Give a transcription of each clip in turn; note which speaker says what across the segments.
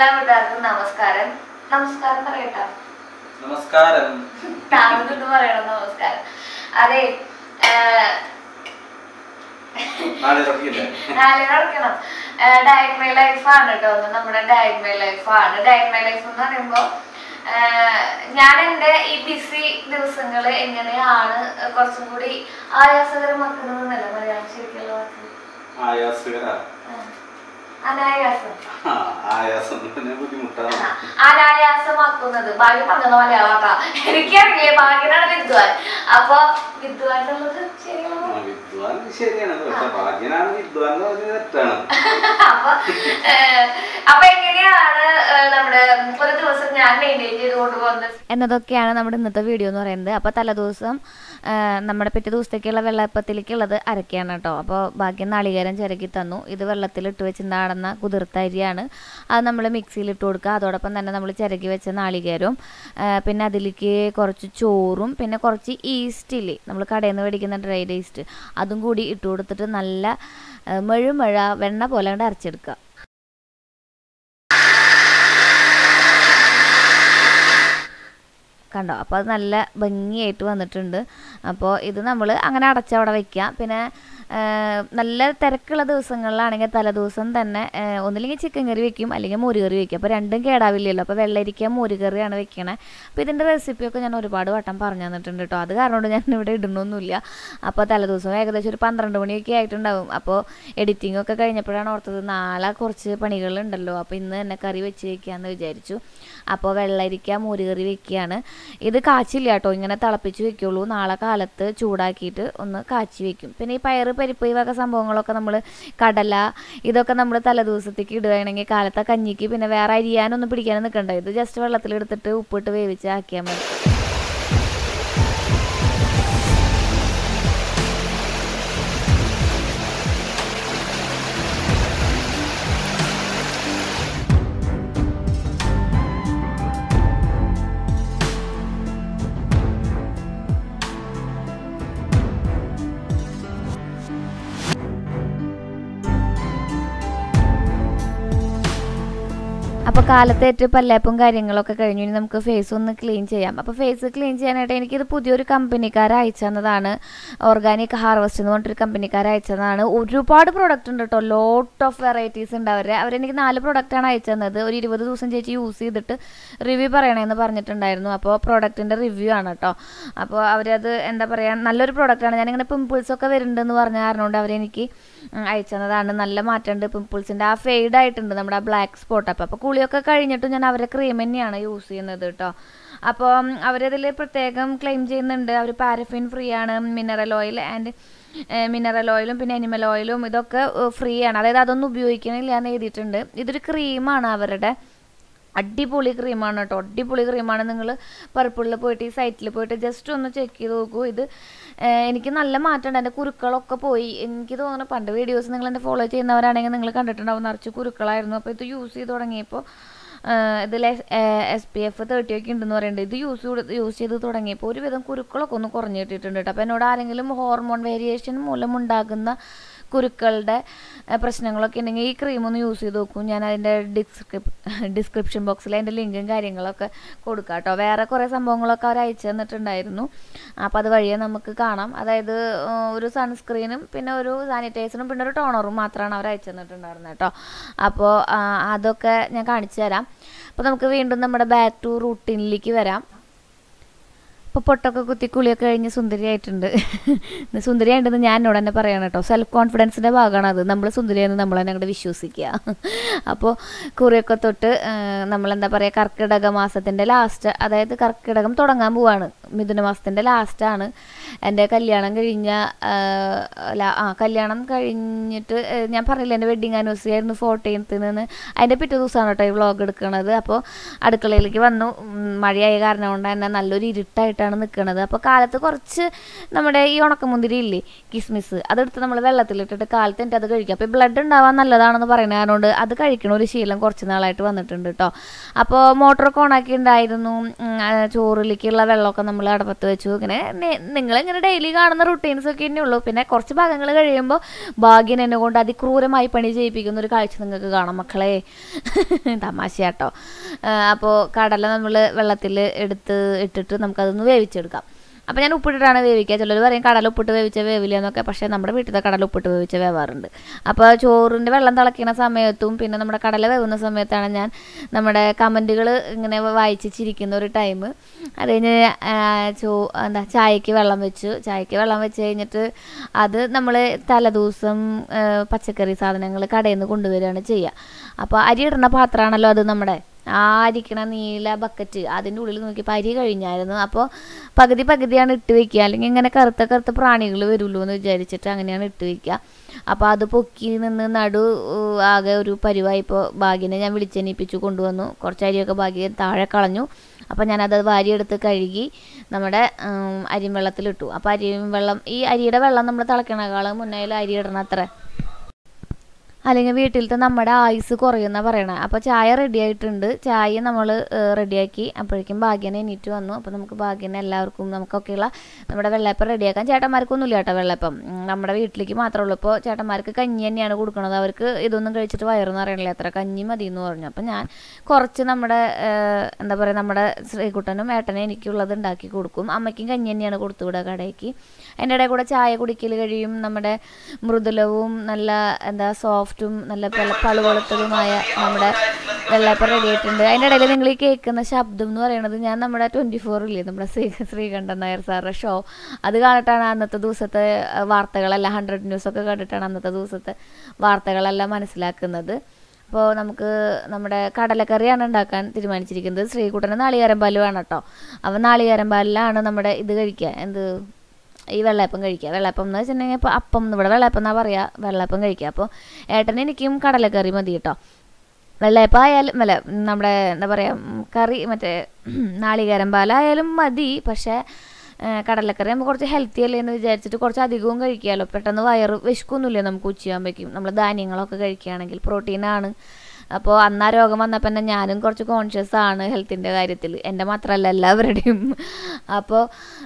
Speaker 1: എല്ലാ വീട്ടുകാർക്കും നമസ്കാരം നമസ്കാരം പറയട്ടോ
Speaker 2: നമസ്കാരം
Speaker 1: താമസിട്ട് പറയണം നമസ്കാരം അതെ
Speaker 2: നാളെ തുടങ്ങിയില്ലേ
Speaker 1: നാളെ നടക്കണം ഡയറ്റ് മൈ ലൈഫ് ആണ് കേട്ടോ ഒന്ന് നമ്മുടെ ഡയറ്റ് മൈ ലൈഫ് ആണ് ഡയറ്റ് മൈ ലൈഫ് എന്ന് പറയുമ്പോ ഞാൻ എൻ്റെ ഈ ബിസി ദിവസങ്ങൾ എങ്ങനെയാണ് കുറച്ചും കൂടി ആയാസകരമാക്കുന്നതെന്നല്ല മലയാളം ശരിക്കുള്ള വാക്ക്
Speaker 2: ആയാസുകര
Speaker 1: ആ. അനായാസം
Speaker 2: ആ, ആയാസം പിന്നെ ബുദ്ധിമുട്ടാണ്
Speaker 1: ആ, അനായാസമാക്കുന്നത് ഭാഗ്യം പറഞ്ഞത് മലയാളാട്ടാ എനിക്കറിയില്ലേ ഭാഗ്യനാണ് വിദ്വാൻ അപ്പൊ വിദ്വാൻ എന്നുള്ളത് ശരിയാണോ
Speaker 2: ആ, വിദ്വാൻ ശരിയാണ് പക്ഷെ ഭാഗ്യനാണ് വിദ്വാൻ എന്ന് പറഞ്ഞത് തെറ്റാണ്
Speaker 1: അപ്പൊ ഏഹ്, അപ്പൊ എങ്ങനെയാണ് ഏഹ്, നമ്മുടെ ഒരു ദിവസം ഞാൻ മെയിൻറ്റെയിൻ ചെയ്ത് കൊണ്ടുപോകുന്നത്
Speaker 3: എന്നതൊക്കെയാണ് നമ്മുടെ ഇന്നത്തെ വീഡിയോ എന്ന് പറയുന്നത് അപ്പോൾ തലേദിവസം ആ, നമ്മുടെ പിറ്റേ ദിവസത്തേക്കുള്ള വെള്ളപ്പത്തിലേക്കുള്ളത് അരക്കുകയാണ് കേട്ടോ അപ്പോൾ ബാക്കി നാളികേരം ചിരക്കി തന്നു ഇത് വെള്ളത്തിലിട്ട് വെച്ച് നടന്ന കുതിർത്ത അരിയാണ് അത് നമ്മൾ മിക്സിയിലിട്ട് കൊടുക്കുക അതോടൊപ്പം തന്നെ നമ്മൾ ചിരക്കി വെച്ച നാളികേരവും ആ, പിന്നെ അതിലേക്ക് കുറച്ച് ചോറും പിന്നെ കുറച്ച് ഈസ്റ്റില്ലേ നമ്മൾ കടയിൽ നിന്ന് മേടിക്കുന്ന ഡ്രൈഡ് ഈസ്റ്റ് അതും കൂടി ഇട്ട് കൊടുത്തിട്ട് നല്ല ആ, മെഴുമഴ വെണ്ണ പോലെ അങ്ങോട്ട് അരച്ചെടുക്കുക കണ്ടോ അപ്പോൾ അത് നല്ല ഭംഗിയായിട്ട് വന്നിട്ടുണ്ട് അപ്പോൾ ഇത് നമ്മൾ അങ്ങനെ അടച്ചവിടെ വെക്കുക പിന്നെ ആ, നല്ല തിരക്കുള്ള ദിവസങ്ങളിലാണെങ്കിൽ തലേദിവസം തന്നെ ആ, ഒന്നില്ലെങ്കിൽ ചിക്കൻ കറി വെക്കും അല്ലെങ്കിൽ മോര് കറി വെക്കും അപ്പോൾ രണ്ടും കേടാവില്ലല്ലോ അപ്പോൾ വെള്ളരിക്ക മോര് കറിയാണ് വെക്കണേ അപ്പോൾ ഇതിൻ്റെ റെസിപ്പിയൊക്കെ ഞാൻ ഒരുപാട് വട്ടം പറഞ്ഞു തന്നിട്ടുണ്ട് കേട്ടോ അത് കാരണം കൊണ്ട് ഞാൻ ഇവിടെ ഇടണമൊന്നുമില്ല അപ്പോൾ തലേദിവസം ഏകദേശം ഒരു പന്ത്രണ്ട് മണിയൊക്കെ ആയിട്ടുണ്ടാവും അപ്പോൾ എഡിറ്റിംഗ് ഒക്കെ കഴിഞ്ഞപ്പോഴാണ് ഓർത്തത് നാളെ കുറച്ച് പണികളുണ്ടല്ലോ അപ്പോൾ ഇന്ന് തന്നെ കറി വെച്ച് വെക്കാമെന്ന് വിചാരിച്ചു അപ്പോൾ വെള്ളരിക്ക മോര് കറി വെക്കുകയാണ് ഇത് കാച്ചില്ല കേട്ടോ ഇങ്ങനെ തിളപ്പിച്ച് വെക്കുള്ളൂ നാളെ കാലത്ത് ചൂടാക്കിയിട്ട് ഒന്ന് കാച്ചി വെക്കും പിന്നെ ഈ പയറ് പരിപ്പ് ഈ വക സംഭവങ്ങളൊക്കെ നമ്മൾ കടല ഇതൊക്കെ നമ്മൾ തലേദിവസത്തേക്ക് ഇടുകയാണെങ്കിൽ കാലത്തെ കഞ്ഞിക്ക് പിന്നെ വേറെ അരിയാനൊന്നും പിടിക്കാനും നിൽക്കണ്ട ഇത് ജസ്റ്റ് വെള്ളത്തിലെടുത്തിട്ട് ഉപ്പിട്ട് വേവിച്ച് ആക്കിയാൽ മതി അപ്പോൾ കാലത്തേറ്റ് പല്ലേപ്പും കാര്യങ്ങളൊക്കെ കഴിഞ്ഞു ഇനി നമുക്ക് ഫേസ് ഒന്ന് ക്ലീൻ ചെയ്യാം അപ്പോൾ ഫേസ് ക്ലീൻ ചെയ്യാനായിട്ട് എനിക്കിത് പുതിയൊരു കമ്പനിക്കാർ അയച്ചു തന്നതാണ് ഓർഗാനിക് ഹാർവസ്റ്റ് എന്ന് പറഞ്ഞിട്ടൊരു കമ്പനിക്കാർ അയച്ചു തന്നതാണ് ഒരുപാട് പ്രോഡക്റ്റ് ഉണ്ട് കേട്ടോ ലോട്ട് ഓഫ് വെറൈറ്റീസ് ഉണ്ട് അവരെ അവരെനിക്ക് നാല് പ്രോഡക്റ്റാണ് അയച്ചു തന്നത് ഒരു ഇരുപത് ദിവസം ചേച്ചി യൂസ് ചെയ്തിട്ട് റിവ്യൂ പറയണമെന്ന് പറഞ്ഞിട്ടുണ്ടായിരുന്നു അപ്പോൾ പ്രോഡക്റ്റിൻ്റെ റിവ്യൂ ആണ് കേട്ടോ അപ്പോൾ അവരത് എന്താ പറയുക നല്ലൊരു പ്രോഡക്റ്റാണ് ഞാനിങ്ങനെ പിമ്പിൾസ് ഒക്കെ വരുന്നുണ്ടെന്ന് പറഞ്ഞ കാരണം കൊണ്ട് അവരെനിക്ക് ഉം, അയച്ചു തന്നതാണ് നല്ല മാറ്റമുണ്ട് പിമ്പിൾസിൻ്റെ ആ ഫെയ്ഡ് ആയിട്ടുണ്ട് നമ്മുടെ ആ ബ്ലാക്ക് സ്പോട്ട് അപ്പോൾ അപ്പോൾ കുളിയൊക്കെ കഴിഞ്ഞിട്ട് ഞാൻ അവരെ ക്രീം തന്നെയാണ് യൂസ് ചെയ്യുന്നത് കേട്ടോ അപ്പോൾ അവരതിൽ പ്രത്യേകം ക്ലെയിം ചെയ്യുന്നുണ്ട് അവർ പാരഫിൻ ഫ്രീ ആണ് മിനറൽ ഓയിൽ ആൻഡ് മിനറൽ ഓയിലും പിന്നെ അനിമൽ ഓയിലും ഇതൊക്കെ ഫ്രീ ആണ് അതായത് അതൊന്നും ഉപയോഗിക്കണില്ല എന്ന് എഴുതിയിട്ടുണ്ട് ഇതൊരു ക്രീമാണ് അവരുടെ അടിപൊളി ക്രീമാണ് കേട്ടോ അടിപൊളി ക്രീമാണ് നിങ്ങൾ പർപ്പിളിൽ പോയിട്ട് ഈ സൈറ്റിൽ പോയിട്ട് ജസ്റ്റ് ഒന്ന് ചെക്ക് ചെയ്ത് നോക്കൂ ഇത് ഏഹ്, എനിക്ക് നല്ല മാറ്റമുണ്ട് എൻ്റെ കുരുക്കളൊക്കെ പോയി എനിക്ക് തോന്നുന്നു പണ്ട് വീഡിയോസ് നിങ്ങൾ എന്നെ ഫോളോ ചെയ്യുന്നവരാണെങ്കിൽ നിങ്ങൾ കണ്ടിട്ടുണ്ടാവും നിറച്ച് കുരുക്കളായിരുന്നു അപ്പോൾ ഇത് യൂസ് ചെയ്ത് തുടങ്ങിയപ്പോൾ ഇതിൽ എസ് പി എഫ് തേർട്ടി ഒക്കെ ഉണ്ടെന്ന് പറയുന്നുണ്ട് ഇത് യൂസ് യൂസ് ചെയ്ത് തുടങ്ങിയപ്പോൾ ഒരുവിധം കുരുക്കളൊക്കെ ഒന്ന് കുറഞ്ഞു കിട്ടിയിട്ടുണ്ട് കേട്ടോ അപ്പോൾ എന്നോട് ആരെങ്കിലും ഹോർമോൺ വേരിയേഷൻ മൂലമുണ്ടാകുന്ന കുരുക്കളുടെ ഏഹ്, പ്രശ്നങ്ങളൊക്കെ ഉണ്ടെങ്കിൽ ഈ ക്രീം ഒന്ന് യൂസ് ചെയ്ത് നോക്കൂ ഞാൻ അതിൻ്റെ ഡിസ്ക്രിപ് ഡിസ്ക്രിപ്ഷൻ ബോക്സിൽ അതിൻ്റെ ലിങ്കും കാര്യങ്ങളൊക്കെ കൊടുക്കാം കേട്ടോ വേറെ കുറേ സംഭവങ്ങളൊക്കെ അവർ അയച്ചു തന്നിട്ടുണ്ടായിരുന്നു അപ്പോൾ അത് വഴിയെ നമുക്ക് കാണാം അതായത് ഏഹ്, ഒരു സൺസ്ക്രീനും പിന്നെ ഒരു സാനിറ്റൈസറും പിന്നെ ഒരു ടോണറും മാത്രമാണ് അവർ അയച്ചു തന്നിട്ടുണ്ടായിരുന്നത് കേട്ടോ അപ്പോൾ ആ, അതൊക്കെ ഞാൻ കാണിച്ചു തരാം അപ്പോൾ നമുക്ക് വീണ്ടും നമ്മുടെ ബാക്ക് ടു റൂട്ടീനിലേക്ക് വരാം ഇപ്പോൾ പൊട്ടൊക്കെ കുത്തി കുളിയൊക്കെ കഴിഞ്ഞ് സുന്ദരിയായിട്ടുണ്ട് ഇത് സുന്ദരിയായിട്ടുണ്ടെന്ന് ഞാൻ എന്നോട് തന്നെ പറയണം കേട്ടോ സെൽഫ് കോൺഫിഡൻസിൻ്റെ ഭാഗമാണ് അത് നമ്മൾ സുന്ദരിയെന്ന് നമ്മൾ തന്നെ അങ്ങോട്ട് വിശ്വസിക്കുക അപ്പോൾ കുറിയൊക്കെ തൊട്ട് നമ്മളെന്താ പറയുക കർക്കിടക മാസത്തിൻ്റെ ലാസ്റ്റ് അതായത് കർക്കിടകം തുടങ്ങാൻ പോവാണ് മിഥുന മാസത്തിൻ്റെ ലാസ്റ്റാണ് എൻ്റെ കല്യാണം കഴിഞ്ഞ ആ, ലാ- ആ കല്യാണം കഴിഞ്ഞിട്ട് ഏ, ഞാൻ പറഞ്ഞില്ല എൻ്റെ വെഡിങ് ആനിവേഴ്സറി ആയിരുന്നു ഫോർട്ടീൻത്ത് നിന്ന് അതിൻ്റെ പിറ്റേ ദിവസമാണ് കേട്ടോ ഈ വ്ളോഗ് എടുക്കുന്നത് അപ്പോൾ അടുക്കളയിലേക്ക് വന്നു ഉം, മഴയായ കാരണം കൊണ്ട് തന്നെ നല്ലൊരു ഇരുട്ടായിട്ടാണ് നിൽക്കുന്നത് അപ്പോൾ കാലത്ത് കുറച്ച് നമ്മുടെ ഈ ഉണക്കമുന്തിരി ഇല്ലേ കിസ്മിസ് അതെടുത്ത് നമ്മൾ വെള്ളത്തിലിട്ടിട്ട് കാലത്ത് എനിക്ക് അത് കഴിക്കും അപ്പോൾ ബ്ലഡ് ഉണ്ടാവാൻ നല്ലതാണെന്ന് പറയുന്നത് അതുകൊണ്ട് അത് കഴിക്കണ ഒരു ശീലം കുറച്ച് നാളായിട്ട് വന്നിട്ടുണ്ട് കേട്ടോ അപ്പോൾ മോട്ടറൊക്കെ ഓണാക്കി ഉണ്ടായിരുന്നു ഉം, ആ, ചോറിലേക്കുള്ള വെള്ളമൊക്കെ നമ്മൾ നമ്മൾ അടപ്പത്ത് വെച്ചു ഇങ്ങനെ നിങ്ങൾ ഇങ്ങനെ ഡെയിലി കാണുന്ന റുട്ടീൻസ് ഒക്കെ തന്നെ ഉള്ളൂ പിന്നെ കുറച്ച് ഭാഗങ്ങൾ കഴിയുമ്പോൾ ഭാഗ്യൻ എന്നെ കൊണ്ട് അതിക്രൂരമായി പണി ചെയ്യിപ്പിക്കുന്ന ഒരു കാഴ്ച നിങ്ങൾക്ക് കാണാം മക്കളെ തമാശയാട്ടോ അപ്പോൾ കടല നമ്മൾ വെള്ളത്തിൽ എടുത്ത് ഇട്ടിട്ട് നമുക്കതൊന്ന് വേവിച്ചെടുക്കാം അപ്പോൾ ഞാൻ ഉപ്പിട്ടിട്ടാണ് വേവിക്കുക ചിലർ പറയും കടല ഉപ്പിട്ട് വേവിച്ച വേവില്ല എന്നൊക്കെ പക്ഷേ നമ്മുടെ വീട്ടിലത്തെ കടല ഉപ്പിട്ട് വേവിച്ച വേവാറുണ്ട് അപ്പോൾ ചോറിൻ്റെ വെള്ളം തിളയ്ക്കുന്ന സമയത്തും പിന്നെ നമ്മുടെ കടല വേവുന്ന സമയത്താണ് ഞാൻ നമ്മുടെ കമൻറ്റുകൾ ഇങ്ങനെ വായിച്ച് ചിരിക്കുന്ന ഒരു ടൈം അത് കഴിഞ്ഞ് ആ, ചോ എന്താ ചായക്ക് വെള്ളം വെച്ചു ചായക്ക് വെള്ളം വെച്ച് കഴിഞ്ഞിട്ട് അത് നമ്മൾ തലേദിവസം ആ, പച്ചക്കറി സാധനങ്ങൾ കടയിൽ നിന്ന് കൊണ്ടുവരികയാണ് ചെയ്യുക അപ്പോൾ അരി ഇടുന്ന പാത്രമാണല്ലോ അത് നമ്മുടെ ആ അരിക്കണ നീല ബക്കറ്റ് അതിൻ്റെ ഉള്ളിൽ നോക്കിയപ്പോൾ അരി കഴിഞ്ഞായിരുന്നു അപ്പോൾ പകുതി പകുതിയാണ് ഇട്ട് വെക്കുക അല്ലെങ്കിൽ ഇങ്ങനെ കറുത്ത കറുത്ത പ്രാണികൾ വരുമല്ലോ എന്ന് വിചാരിച്ചിട്ട് അങ്ങനെയാണ് ഇട്ട് വെക്കുക അപ്പോൾ അത് പൊക്കി നിന്ന് നടു ഏഹ്, ആകെ ഒരു പരിവായിപ്പോൾ ഭാഗ്യനെ ഞാൻ വിളിച്ചെണീപ്പിച്ചു കൊണ്ടുവന്നു കുറച്ച് അരിയൊക്കെ ഭാഗ്യം താഴെ കളഞ്ഞു അപ്പോൾ ഞാനത് വാരിയെടുത്ത് കഴുകി നമ്മുടെ ഉം, അരിയും വെള്ളത്തിലിട്ടു അപ്പോൾ അരിയും വെള്ളം ഈ അരിയുടെ വെള്ളം നമ്മൾ തിളക്കണേക്കാളും മുന്നേ അരി ഇടണം അത്ര അല്ലെങ്കിൽ വീട്ടിലത്തെ നമ്മുടെ ആയുസ് കുറയുന്ന പറയണേ അപ്പോൾ ചായ റെഡി ആയിട്ടുണ്ട് ചായ നമ്മൾ റെഡിയാക്കി അപ്പോഴേക്കും ഭാഗ്യനെ എണീറ്റ് വന്നു അപ്പോൾ നമുക്ക് ഭാഗ്യനെ എല്ലാവർക്കും നമുക്കൊക്കെയുള്ള നമ്മുടെ വെള്ളയപ്പം റെഡിയാക്കാൻ ചേട്ടന്മാർക്കൊന്നും ഇല്ല കേട്ടോ വെള്ളയപ്പം ഉം, നമ്മുടെ വീട്ടിലേക്ക് മാത്രമേ ഉള്ളൂ ഇപ്പോൾ ചേട്ടന്മാർക്ക് കഞ്ഞി തന്നെയാണ് കൊടുക്കുന്നത് അവർക്ക് ഇതൊന്നും കഴിച്ചിട്ട് വയറൊന്നും അറിയണില്ല എത്ര കഞ്ഞി മതി എന്ന് പറഞ്ഞു അപ്പോൾ ഞാൻ കുറച്ച് നമ്മുടെ ഏഹ്, എന്താ പറയുക നമ്മുടെ ശ്രീകുട്ടനും ഏട്ടനും എനിക്കുള്ളത് ഉണ്ടാക്കി കൊടുക്കും അമ്മയ്ക്കും കഞ്ഞി തന്നെയാണ് കൊടുത്തു വിടുക കടയ്ക്ക് അതിൻ്റെ ഇടയിൽ കൂടെ ചായ കുടിക്കൽ കഴിയും നമ്മുടെ മൃദുലവും നല്ല എന്താ സോഫ്റ്റും നല്ല പല- പളുവളുത്തതുമായ നമ്മുടെ വെള്ളയപ്പം റെഡി ആയിട്ടുണ്ട് അതിൻ്റെ ഇടയിൽ നിങ്ങൾ ഈ കേൾക്കുന്ന ശബ്ദം എന്ന് പറയുന്നത് ഞാൻ നമ്മുടെ ട്വൻറ്റി ഫോറില്ലേ നമ്മുടെ ശ്രീ ശ്രീകണ്ഠൻ നായർ സാറുടെ ഷോ അത് കണ്ടിട്ടാണ് അന്നത്തെ ദിവസത്തെ അഹ്, വാർത്തകളെല്ലാം ഹൺഡ്രഡ് ന്യൂസൊക്കെ കണ്ടിട്ടാണ് അന്നത്തെ ദിവസത്തെ വാർത്തകളെല്ലാം മനസ്സിലാക്കുന്നത് അപ്പോൾ നമുക്ക് നമ്മുടെ കടലക്കറിയാണ് ഉണ്ടാക്കാൻ തീരുമാനിച്ചിരിക്കുന്നത് ശ്രീകുട്ടന് നാളികേരം പാല് വേണം കേട്ടോ അപ്പോൾ നാളികേരം പാലിലാണ് നമ്മുടെ ഇത് കഴിക്കുക എന്ത് ഈ വെള്ളയപ്പം കഴിക്കുക വെള്ളയപ്പം എന്ന് വെച്ചിട്ടുണ്ടെങ്കിൽ ഇപ്പോൾ അപ്പം ഇവിടെ വെള്ളയപ്പം എന്നാ പറയുക വെള്ളയപ്പം കഴിക്കുക അപ്പോൾ ഏട്ടന് എനിക്കും കടലക്കറി മതി കേട്ടോ വെള്ളയപ്പം ആയാലും അല്ല നമ്മുടെ എന്താ പറയുക ഉം, കറി മറ്റേ നാളികേരം പാലായാലും മതി പക്ഷേ ഏ, കടലക്കറി നമുക്ക് കുറച്ച് ഹെൽത്തി അല്ലേ എന്ന് വിചാരിച്ചിട്ട് കുറച്ച് അധികവും കഴിക്കാമല്ലോ പെട്ടെന്ന് വയറ് വിശക്കൊന്നുമില്ല നമുക്ക് ഉച്ചയാകുമ്പോഴേക്കും നമ്മൾ ധാന്യങ്ങളൊക്കെ കഴിക്കുകയാണെങ്കിൽ പ്രോട്ടീനാണ് അപ്പോൾ അന്ന് ആ രോഗം വന്നപ്പോൾ തന്നെ ഞാനും കുറച്ച് കോൺഷ്യസ് ആണ് ഹെൽത്തിൻ്റെ കാര്യത്തിൽ എൻ്റെ മാത്രമല്ല എല്ലാവരുടെയും അപ്പോൾ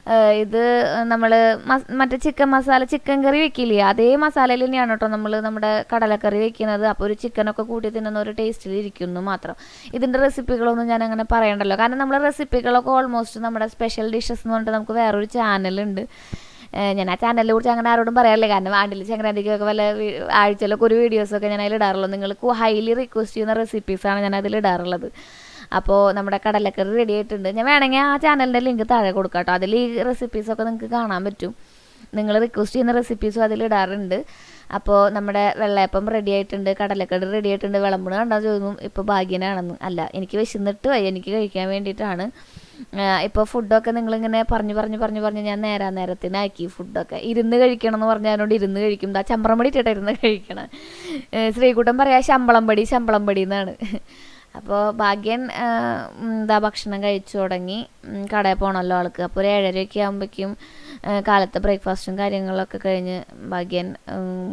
Speaker 3: ഇത് നമ്മൾ മറ്റേ ചിക്കൻ മസാല ചിക്കൻ കറി വെക്കില്ലേ അതേ മസാലയിൽ തന്നെയാണ് കേട്ടോ നമ്മൾ നമ്മുടെ കടലക്കറി വെക്കുന്നത് അപ്പോൾ ഒരു ചിക്കനൊക്കെ കൂട്ടി തിന്നുന്ന ഒരു ടേസ്റ്റിൽ ഇരിക്കുന്നു മാത്രം ഇതിൻ്റെ റെസിപ്പികളൊന്നും ഞാൻ അങ്ങനെ പറയണ്ടല്ലോ കാരണം നമ്മൾ റെസിപ്പികളൊക്കെ ഓൾമോസ്റ്റ് നമ്മുടെ സ്പെഷ്യൽ ഡിഷസ് എന്ന് പറഞ്ഞിട്ട് നമുക്ക് വേറൊരു ചാനലുണ്ട് ഏഹ് ഞാൻ ആ ചാനലിനെ കുറിച്ച് അങ്ങനെ ആരോടും പറയാറില്ല കാരണം ആണ്ടിൽ സംക്രാന്തിക്കൊക്കെ വല്ല വീ- ആഴ്ചയിലൊക്കെ ഒരു വീഡിയോസൊക്കെ ഞാൻ അതിൽ ഇടാറുള്ളൂ നിങ്ങൾക്ക് ഹൈലി റിക്വസ്റ്റ് ചെയ്യുന്ന റെസിപ്പീസാണ് ഞാൻ അതിൽ ഇടാറുള്ളത് അപ്പോൾ നമ്മുടെ കടലക്കറി റെഡി ആയിട്ടുണ്ട് ഞാൻ വേണമെങ്കിൽ ആ ചാനലിൻ്റെ ലിങ്ക് താഴെ കൊടുക്കാം കേട്ടോ അതിൽ ഈ റെസിപ്പീസൊക്കെ നിങ്ങൾക്ക് കാണാൻ പറ്റും നിങ്ങൾ റിക്വസ്റ്റ് ചെയ്യുന്ന റെസിപ്പീസും അതിൽ ഇടാറുണ്ട് അപ്പോൾ നമ്മുടെ വെള്ളയപ്പം റെഡി ആയിട്ടുണ്ട് കടലക്കറി റെഡി ആയിട്ടുണ്ട് വിളമ്പണ് കണ്ടാൽ ചോദിക്കും ഇപ്പോൾ ഭാഗ്യനാണെന്ന് അല്ല എനിക്ക് വിശന്നിട്ട് വയ്യ എനിക്ക് കഴിക്കാൻ വേണ്ടിയിട്ടാണ് ഇപ്പോൾ ഫുഡൊക്കെ നിങ്ങളിങ്ങനെ പറഞ്ഞു പറഞ്ഞു പറഞ്ഞു പറഞ്ഞ് ഞാൻ നേരാ നേരത്തിനാക്കി ഫുഡൊക്കെ ഇരുന്ന് കഴിക്കണം എന്ന് പറഞ്ഞാൽ അതിനോട് ഇരുന്ന് കഴിക്കും ദാ ചമ്പ്രം പടി ഇട്ടിട്ട് ഇരുന്ന് കഴിക്കണം ഏഹ് ശ്രീകുട്ടൻ പറയാ ശമ്പളം പടി ശമ്പളം പടി എന്നാണ് അപ്പോൾ ഭാഗ്യൻ ആ, ഉം, എന്താ ഭക്ഷണം കഴിച്ചു തുടങ്ങി ഉം, കടയിൽ പോകണമല്ലോ ആൾക്ക് അപ്പോൾ ഒരു ഏഴരയൊക്കെ ആകുമ്പോഴേക്കും കാലത്തെ ബ്രേക്ക്ഫാസ്റ്റും കാര്യങ്ങളൊക്കെ കഴിഞ്ഞ് ഭാഗ്യൻ ഉം,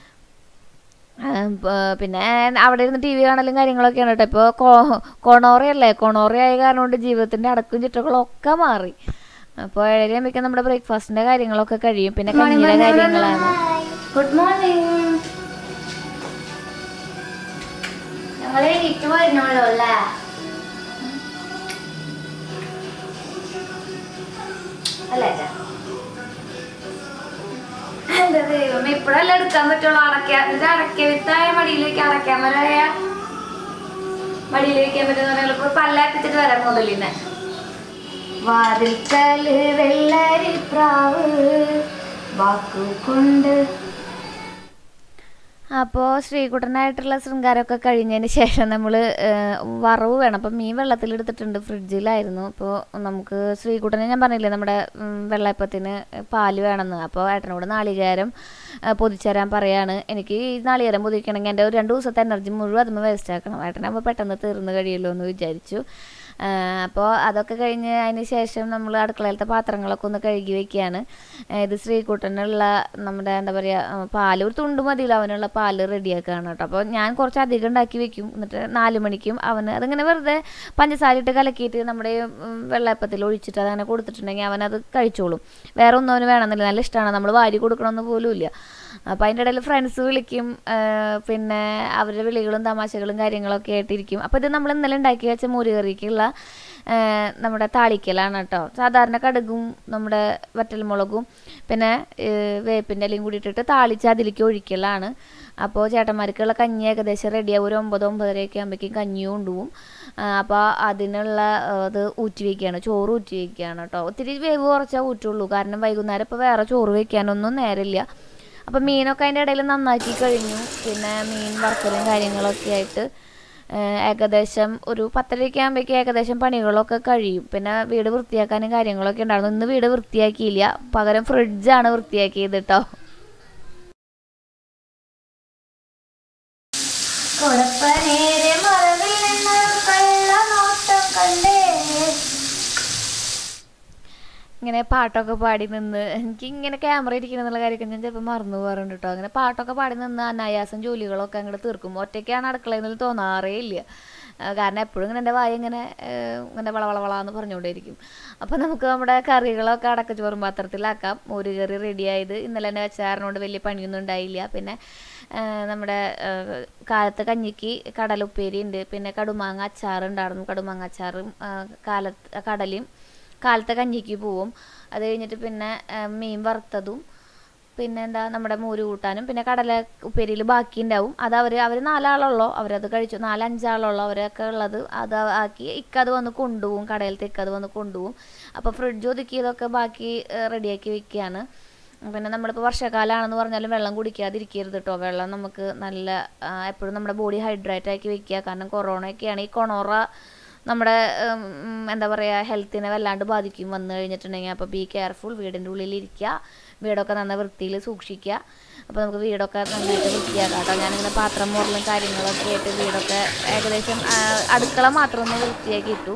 Speaker 3: ആ, പ- പിന്നെ അവിടെ ഇരുന്ന് ടി വി കാണലും കാര്യങ്ങളൊക്കെയാണ് കേട്ടോ ഇപ്പോൾ കോ കൊണോറയല്ലേ കൊണോറയായ കാരണം കൊണ്ട് ജീവിതത്തിൻ്റെ അടക്കും ചിട്ടകളും ഒക്കെ മാറി അപ്പോൾ ഏഴരയാകുമ്പോഴേക്കും നമ്മുടെ ബ്രേക്ക്ഫാസ്റ്റിൻ്റെ കാര്യങ്ങളൊക്കെ കഴിയും പിന്നെ കഞ്ഞിയുടെ കാര്യങ്ങളാണ്
Speaker 1: ഗുഡ് മോർണിംഗ് ഞങ്ങൾ എണീറ്റ് വരുന്നുള്ളൂ അല്ലേ അല്ലേ അച്ഛാ? എന്റെ ദൈവം ഇപ്പഴല്ലേ എടുക്കാൻ പറ്റുള്ളൂ അടയ്ക്കാൻ ഇത് അടയ്ക്ക വിത്തായ മടിയിലേക്ക് അടയ്ക്കാൻ വരായ മടിയിൽ വെക്കാൻ പറ്റുന്ന ഇപ്പൊ പല്ലാപ്പിച്ചിട്ട് വരാം മുതലിനെ വാതിൽക്കല് വെള്ളരി പ്രാവ് വാക്കുകൊണ്ട്
Speaker 3: അപ്പോൾ ശ്രീകുട്ടനായിട്ടുള്ള ശൃംഗാരമൊക്കെ കഴിഞ്ഞതിന് ശേഷം നമ്മൾ വറവ് വേണം അപ്പം മീൻ വെള്ളത്തിലെടുത്തിട്ടുണ്ട് ഫ്രിഡ്ജിലായിരുന്നു അപ്പോൾ നമുക്ക് ശ്രീകുട്ടനെ ഞാൻ പറഞ്ഞില്ലേ നമ്മുടെ ഉം, വെള്ളയപ്പത്തിന് പാല് വേണമെന്ന് അപ്പോൾ ഏട്ടനോട് നാളികേരം ആ, പൊതിച്ചേരാൻ പറയാണ് എനിക്ക് ഈ നാളികേരം പൊതിക്കണമെങ്കിൽ എൻ്റെ ഒരു രണ്ട് ദിവസത്തെ എനർജി മുഴുവൻ അതുമ്പോൾ വേസ്റ്റ് ആക്കണം ഏട്ടനാകുമ്പോൾ പെട്ടെന്ന് തീർന്ന് കഴിയുമല്ലോ എന്ന് വിചാരിച്ചു അപ്പോൾ അതൊക്കെ കഴിഞ്ഞ് അതിന് ശേഷം നമ്മൾ അടുക്കളയിലത്തെ പാത്രങ്ങളൊക്കെ ഒന്ന് കഴുകി വെക്കുകയാണ് ആ, ഇത് ശ്രീകുട്ടനുള്ള നമ്മുടെ എന്താ പറയുക പാല് ഒരു തുണ്ട് മതിയല്ലോ അവനുള്ള പാല് റെഡിയാക്കുകയാണ് കേട്ടോ അപ്പോൾ ഞാൻ കുറച്ച് അധികം ഉണ്ടാക്കി വെക്കും എന്നിട്ട് നാല് മണിക്കും അവന് അതിങ്ങനെ വെറുതെ പഞ്ചസാര ഇട്ട് കലക്കിയിട്ട് നമ്മുടെ ഈ, ഉം, വെള്ളയപ്പത്തിൽ ഒഴിച്ചിട്ട് അതങ്ങനെ കൊടുത്തിട്ടുണ്ടെങ്കിൽ അവനത് കഴിച്ചോളും വേറെ ഒന്നും അവന് വേണമെന്നില്ല നല്ല ഇഷ്ടമാണ് നമ്മൾ വാരി കൊടുക്കണമെന്ന് പോലും ഇല്ല അപ്പോൾ അതിൻ്റെ ഇടയിൽ ഫ്രണ്ട്സ് വിളിക്കും ആ, പിന്നെ അവരുടെ വിളികളും തമാശകളും കാര്യങ്ങളൊക്കെ ആയിട്ടിരിക്കും അപ്പോൾ ഇത് നമ്മൾ ഇന്നലെ ഉണ്ടാക്കി വെച്ച മോരുകറിക്കുള്ള ആ, നമ്മുടെ താളിക്കലാണ് കേട്ടോ സാധാരണ കടുകും നമ്മുടെ വറ്റൽമുളകും പിന്നെ ഏ, വേപ്പിൻ്റെ ഇലയും കൂടി ഇട്ടിട്ട് താളിച്ച് അതിലേക്ക് ഒഴിക്കലാണ് അപ്പോൾ ചേട്ടന്മാർക്കുള്ള കഞ്ഞി ഏകദേശം റെഡിയാവും ഒരു ഒമ്പത് ഒമ്പതരയൊക്കെ ആകുമ്പോഴേക്കും കഞ്ഞി കൊണ്ടുപോകും അപ്പോൾ അതിനുള്ള ആ, ഇത് ഊറ്റി വയ്ക്കുകയാണ് ചോറ് ഊറ്റി വയ്ക്കുകയാണ് കേട്ടോ ഒത്തിരി വേവ് കുറച്ചാൽ ഊറ്റുള്ളൂ കാരണം വൈകുന്നേരം ഇപ്പോൾ വേറെ ചോറ് വയ്ക്കാനൊന്നും നേരമില്ല അപ്പം മീനൊക്കെ അതിൻ്റെ ഇടയിൽ നന്നാക്കി കഴിഞ്ഞു പിന്നെ മീൻ വറുക്കലും കാര്യങ്ങളൊക്കെ ആയിട്ട് ഏഹ് ഏകദേശം ഒരു പത്തരയൊക്കെ ആകുമ്പോഴേക്കും ഏകദേശം പണികളൊക്കെ കഴിയും പിന്നെ വീട് വൃത്തിയാക്കാനും കാര്യങ്ങളൊക്കെ ഉണ്ടായിരുന്നു ഇന്ന് വീട് വൃത്തിയാക്കിയില്ല പകരം ഫ്രിഡ്ജാണ് വൃത്തിയാക്കിയത് കേട്ടോ
Speaker 1: കൊടപ്പനേരെ മറവിൽ നിന്ന് കള്ളനോട്ടം കണ്ടേ
Speaker 3: ഇങ്ങനെ പാട്ടൊക്കെ പാടി നിന്ന് എനിക്ക് ഇങ്ങനെ ക്യാമറ ഇരിക്കണം എന്നുള്ള കാര്യമൊക്കെ ഞാൻ ചിലപ്പോൾ മറന്നു പോകാറുണ്ട് കേട്ടോ അങ്ങനെ പാട്ടൊക്കെ പാടി നിന്ന് അനായാസം ജോലികളൊക്കെ അങ്ങോട്ട് തീർക്കും ഒറ്റയ്ക്കാണ് അടുക്കളയിൽ തോന്നാറേ ഇല്ല ആ, കാരണം എപ്പോഴും ഇങ്ങനെ എൻ്റെ വായ ഇങ്ങനെ ഏഹ്, ഇങ്ങനെ വളവളവളാന്ന് പറഞ്ഞുകൊണ്ടേയിരിക്കും അപ്പോൾ നമുക്ക് നമ്മുടെ കറികളൊക്കെ അടക്കച്ചോറും പാത്രത്തിലാക്കാം ഒരു കറി റെഡിയായത് ഇന്നലെ തന്നെ വെച്ചാറിനോട് വലിയ പണിയൊന്നും ഉണ്ടായില്ല പിന്നെ ആ, നമ്മുടെ ആ, കാലത്ത് കഞ്ഞിക്ക് കടലുപ്പേരി ഉണ്ട് പിന്നെ കടുമാങ്ങ അച്ചാറുണ്ടായിരുന്നു കടുമാങ്ങ അച്ചാറും ആ, കാലത്ത് കടലയും കാലത്തെ കഞ്ഞിക്ക് പോവും അത് കഴിഞ്ഞിട്ട് പിന്നെ ആ, മീൻ വറുത്തതും പിന്നെ എന്താ നമ്മുടെ മോര് കൂട്ടാനും പിന്നെ കടല ഉപ്പേരിയിൽ ബാക്കി ഉണ്ടാവും അത് അവർ അവർ നാലാളുള്ളോ അവരത് കഴിച്ചു നാലഞ്ചാളുള്ളോ അവരൊക്കെ ഉള്ളത് അത് ആക്കി ഇക്കത് വന്ന് കൊണ്ടുപോകും കടയിലത്തെ ഇക്കത് വന്ന് കൊണ്ടുപോകും അപ്പോൾ ഫ്രിഡ്ജ് ഒതുക്കിയതൊക്കെ ബാക്കി റെഡിയാക്കി വെക്കുകയാണ് പിന്നെ നമ്മളിപ്പോൾ വർഷക്കാലമാണെന്ന് പറഞ്ഞാലും വെള്ളം കുടിക്കാതിരിക്കരുത് കേട്ടോ വെള്ളം നമുക്ക് നല്ല എപ്പോഴും നമ്മുടെ ബോഡി ഹൈഡ്രേറ്റ് ആക്കി വെക്കുക കാരണം കൊറോണയൊക്കെയാണ് ഈ കൊണോറ നമ്മുടെ ഉം, ഉം, എന്താ പറയുക ഹെൽത്തിനെ വല്ലാണ്ട് ബാധിക്കും വന്നു കഴിഞ്ഞിട്ടുണ്ടെങ്കിൽ അപ്പോൾ ബി കെയർഫുൾ വീടിൻ്റെ ഉള്ളിൽ ഇരിക്കുക വീടൊക്കെ നന്നായി വൃത്തിയിൽ സൂക്ഷിക്കുക അപ്പോൾ നമുക്ക് വീടൊക്കെ നന്നായിട്ട് വൃത്തിയാക്കാം കേട്ടോ ഞാനിങ്ങനെ പാത്രം മുറലും കാര്യങ്ങളൊക്കെ ആയിട്ട് വീടൊക്കെ ഏകദേശം ആ, അടുക്കള മാത്രം ഒന്ന് വൃത്തിയാക്കി ഇട്ടു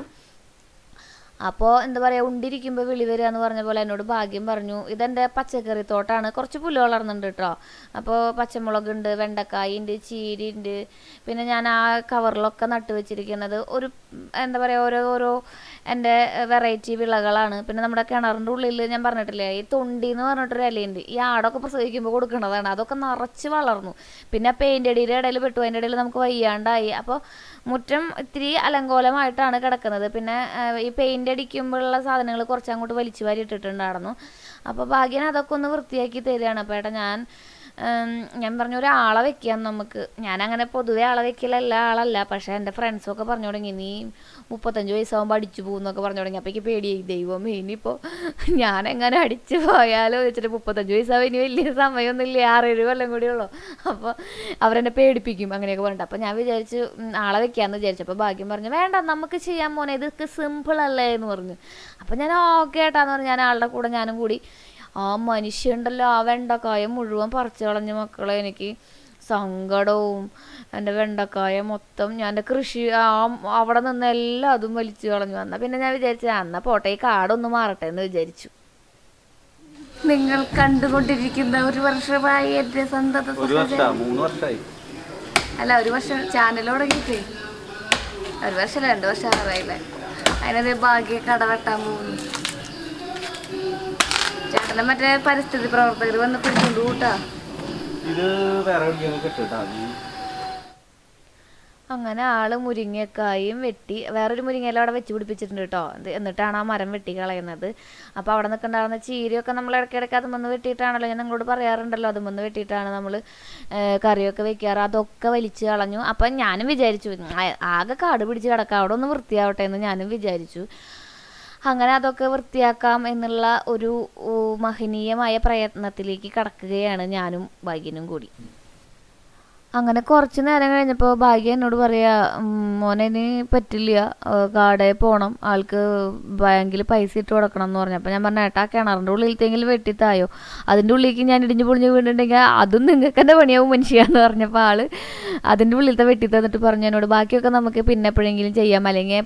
Speaker 3: അപ്പോൾ എന്താ പറയുക ഉണ്ടിരിക്കുമ്പോൾ വിളി വരിക എന്ന് പറഞ്ഞ പോലെ എന്നോട് ഭാഗ്യം പറഞ്ഞു ഇതെൻ്റെ പച്ചക്കറി തോട്ടാണ് കുറച്ച് പുല്ല് വളർന്നുണ്ട് കേട്ടോ അപ്പോൾ പച്ചമുളകുണ്ട് വെണ്ടക്കായ ഉണ്ട് ചീരി ഉണ്ട് പിന്നെ ഞാൻ ആ കവറിലൊക്കെ നട്ട് വെച്ചിരിക്കുന്നത് ഒരു ഉം, എന്താ പറയുക ഓരോ ഓരോ എൻ്റെ വെറൈറ്റി വിളകളാണ് പിന്നെ നമ്മുടെ കിണറിൻ്റെ ഉള്ളിൽ ഞാൻ പറഞ്ഞിട്ടില്ലേ ഈ തൊണ്ടി എന്ന് പറഞ്ഞിട്ടൊരു ഇലയുണ്ട് ഈ ആടൊക്കെ പ്രസവിക്കുമ്പോൾ കൊടുക്കുന്നതാണ് അതൊക്കെ നിറച്ച് വളർന്നു പിന്നെ പെയിൻ്റ് അടിയുടെ ഇടയിൽ പെട്ടു അതിൻ്റെ ഇടയിൽ നമുക്ക് വയ്യാണ്ടായി അപ്പോൾ മുറ്റം ഇത്തിരി അലങ്കോലമായിട്ടാണ് കിടക്കുന്നത് പിന്നെ ആ, ഈ പെയിൻ്റ് അടിക്കുമ്പോഴുള്ള സാധനങ്ങൾ കുറച്ച് അങ്ങോട്ട് വലിച്ചു വാരി ഇട്ടിട്ടുണ്ടായിരുന്നു അപ്പോൾ ഭാഗ്യന് അതൊക്കെ ഒന്ന് വൃത്തിയാക്കി തരികയാണ് അപ്പോൾ ഏട്ടാ ഞാൻ ഉം, ഞാൻ പറഞ്ഞു ഒരാളെ വെക്കാം നമുക്ക് ഞാനങ്ങനെ പൊതുവെ ആളെ വെക്കലല്ല ആളല്ല പക്ഷേ എൻ്റെ ഫ്രണ്ട്സൊക്കെ പറഞ്ഞു തുടങ്ങി നീ മുപ്പത്തഞ്ച് വയസ്സാകുമ്പോൾ അടിച്ചു പോകുന്നൊക്കെ പറഞ്ഞു തുടങ്ങി അപ്പോൾ എനിക്ക് പേടിയായി ദൈവം ഇനിയിപ്പോൾ ഞാൻ എങ്ങനെ അടിച്ചു പോയാലോ വെച്ചിട്ട് മുപ്പത്തഞ്ച് വയസ്സാവും ഇനി വലിയ സമയമൊന്നുമില്ല ആറേഴ് കൊല്ലം കൂടി ഉള്ളൂ അപ്പോൾ അവരെന്നെ പേടിപ്പിക്കും അങ്ങനെയൊക്കെ പറഞ്ഞിട്ട് അപ്പോൾ ഞാൻ വിചാരിച്ചു ഉം, ആളെ വെക്കാമെന്ന് വിചാരിച്ചു അപ്പോൾ ഭാഗ്യം പറഞ്ഞു വേണ്ട നമുക്ക് ചെയ്യാൻ മോനെ ഇതൊക്കെ സിമ്പിൾ അല്ലേ എന്ന് പറഞ്ഞു അപ്പോൾ ഞാൻ ഓക്കെ ഏട്ടാന്ന് പറഞ്ഞു ഞാൻ ആളുടെ കൂടെ ഞാനും കൂടി ആ മനുഷ്യണ്ടല്ലോ ആ വെണ്ടക്കായ മുഴുവൻ പറിച്ചു കളഞ്ഞ മക്കളെ എനിക്ക് സങ്കടവും എൻ്റെ വെണ്ടക്കായ മൊത്തം ഞാൻ എൻ്റെ കൃഷി ആ അവിടെ നിന്ന് എല്ലാം അതും വലിച്ചു കളഞ്ഞു വന്ന പിന്നെ ഞാൻ വിചാരിച്ചു "ആ, എന്നാ പോട്ടെ ഈ കാടൊന്ന് മാറട്ടെ എന്ന് വിചാരിച്ചു നിങ്ങൾ കണ്ടുകൊണ്ടിരിക്കുന്ന ഒരു വർഷമായി എൻ്റെ സന്തത
Speaker 2: ഒരു വർഷം മൂന്ന് വർഷമായി
Speaker 3: അല്ല ഒരു വർഷം ചാനൽ തുടങ്ങിയിട്ടേ ഒരു വർഷം രണ്ട് വർഷം ആറായില്ലേ അതിനത് ഭാഗ്യ കട വെട്ടാൻ പോകുന്നു ചേട്ടനെ മറ്റേ പരിസ്ഥിതി പ്രവർത്തകർ വന്ന് പിടിച്ചുകൊണ്ട് കൂട്ടാ
Speaker 2: ഇത് വേറെ എവിടെയാണ് കെട്ടിട്ടാ
Speaker 3: അങ്ങനെ ആള് മുരിങ്ങക്കായും വെട്ടി വേറൊരു മുരിങ്ങയില അവിടെ വെച്ച് പിടിപ്പിച്ചിട്ടുണ്ട് കേട്ടോ ഇത് എന്നിട്ടാണ് ആ മരം വെട്ടി കളയുന്നത് അപ്പോൾ അവിടെ നിൽക്കുന്നുണ്ടാവുന്ന ചീരയൊക്കെ നമ്മൾ ഇടയ്ക്കിടയ്ക്ക് അതുമെന്ന് വെട്ടിയിട്ടാണല്ലോ ഞാൻ നിങ്ങളോട് പറയാറുണ്ടല്ലോ അതുമെന്ന് വെട്ടിയിട്ടാണ് നമ്മൾ കറിയൊക്കെ വെക്കാറ് അതൊക്കെ വലിച്ച് കളഞ്ഞു അപ്പം ഞാനും വിചാരിച്ചു "ആ- ആകെ കാട് പിടിച്ച് കിടക്കാം അവിടെ ഒന്ന് വൃത്തിയാവട്ടെ എന്ന് ഞാനും വിചാരിച്ചു അങ്ങനെ അതൊക്കെ വൃത്തിയാക്കാം എന്നുള്ള ഒരു ഊ, മഹനീയമായ പ്രയത്നത്തിലേക്ക് കടക്കുകയാണ് ഞാനും ഭാഗ്യനും കൂടി അങ്ങനെ കുറച്ച് നേരം കഴിഞ്ഞപ്പോൾ ഭാഗ്യ എന്നോട് പറയാ "ഉം, മോനെ ഇനി പറ്റില്ല കാടയിൽ പോകണം ആൾക്ക് ബാങ്കിൽ പൈസ ഇട്ട് കൊടുക്കണം എന്ന് പറഞ്ഞു അപ്പോൾ ഞാൻ പറഞ്ഞു ഏട്ടാ കിണറിൻ്റെ ഉള്ളിലത്തെങ്കിലും വെട്ടിത്തായോ അതിൻ്റെ ഉള്ളിലേക്ക് ഞാൻ ഇടിഞ്ഞു പൊളിഞ്ഞ് വീണിട്ടുണ്ടെങ്കിൽ അതും നിങ്ങൾക്ക് തന്നെ പണിയാവും മനുഷ്യാന്ന് പറഞ്ഞപ്പോൾ ആള് അതിൻ്റെ ഉള്ളിലത്തെ വെട്ടി തന്നിട്ട് പറഞ്ഞു എന്നോട് ബാക്കിയൊക്കെ നമുക്ക് പിന്നെ എപ്പോഴെങ്കിലും ചെയ്യാം അല്ലെങ്കിൽ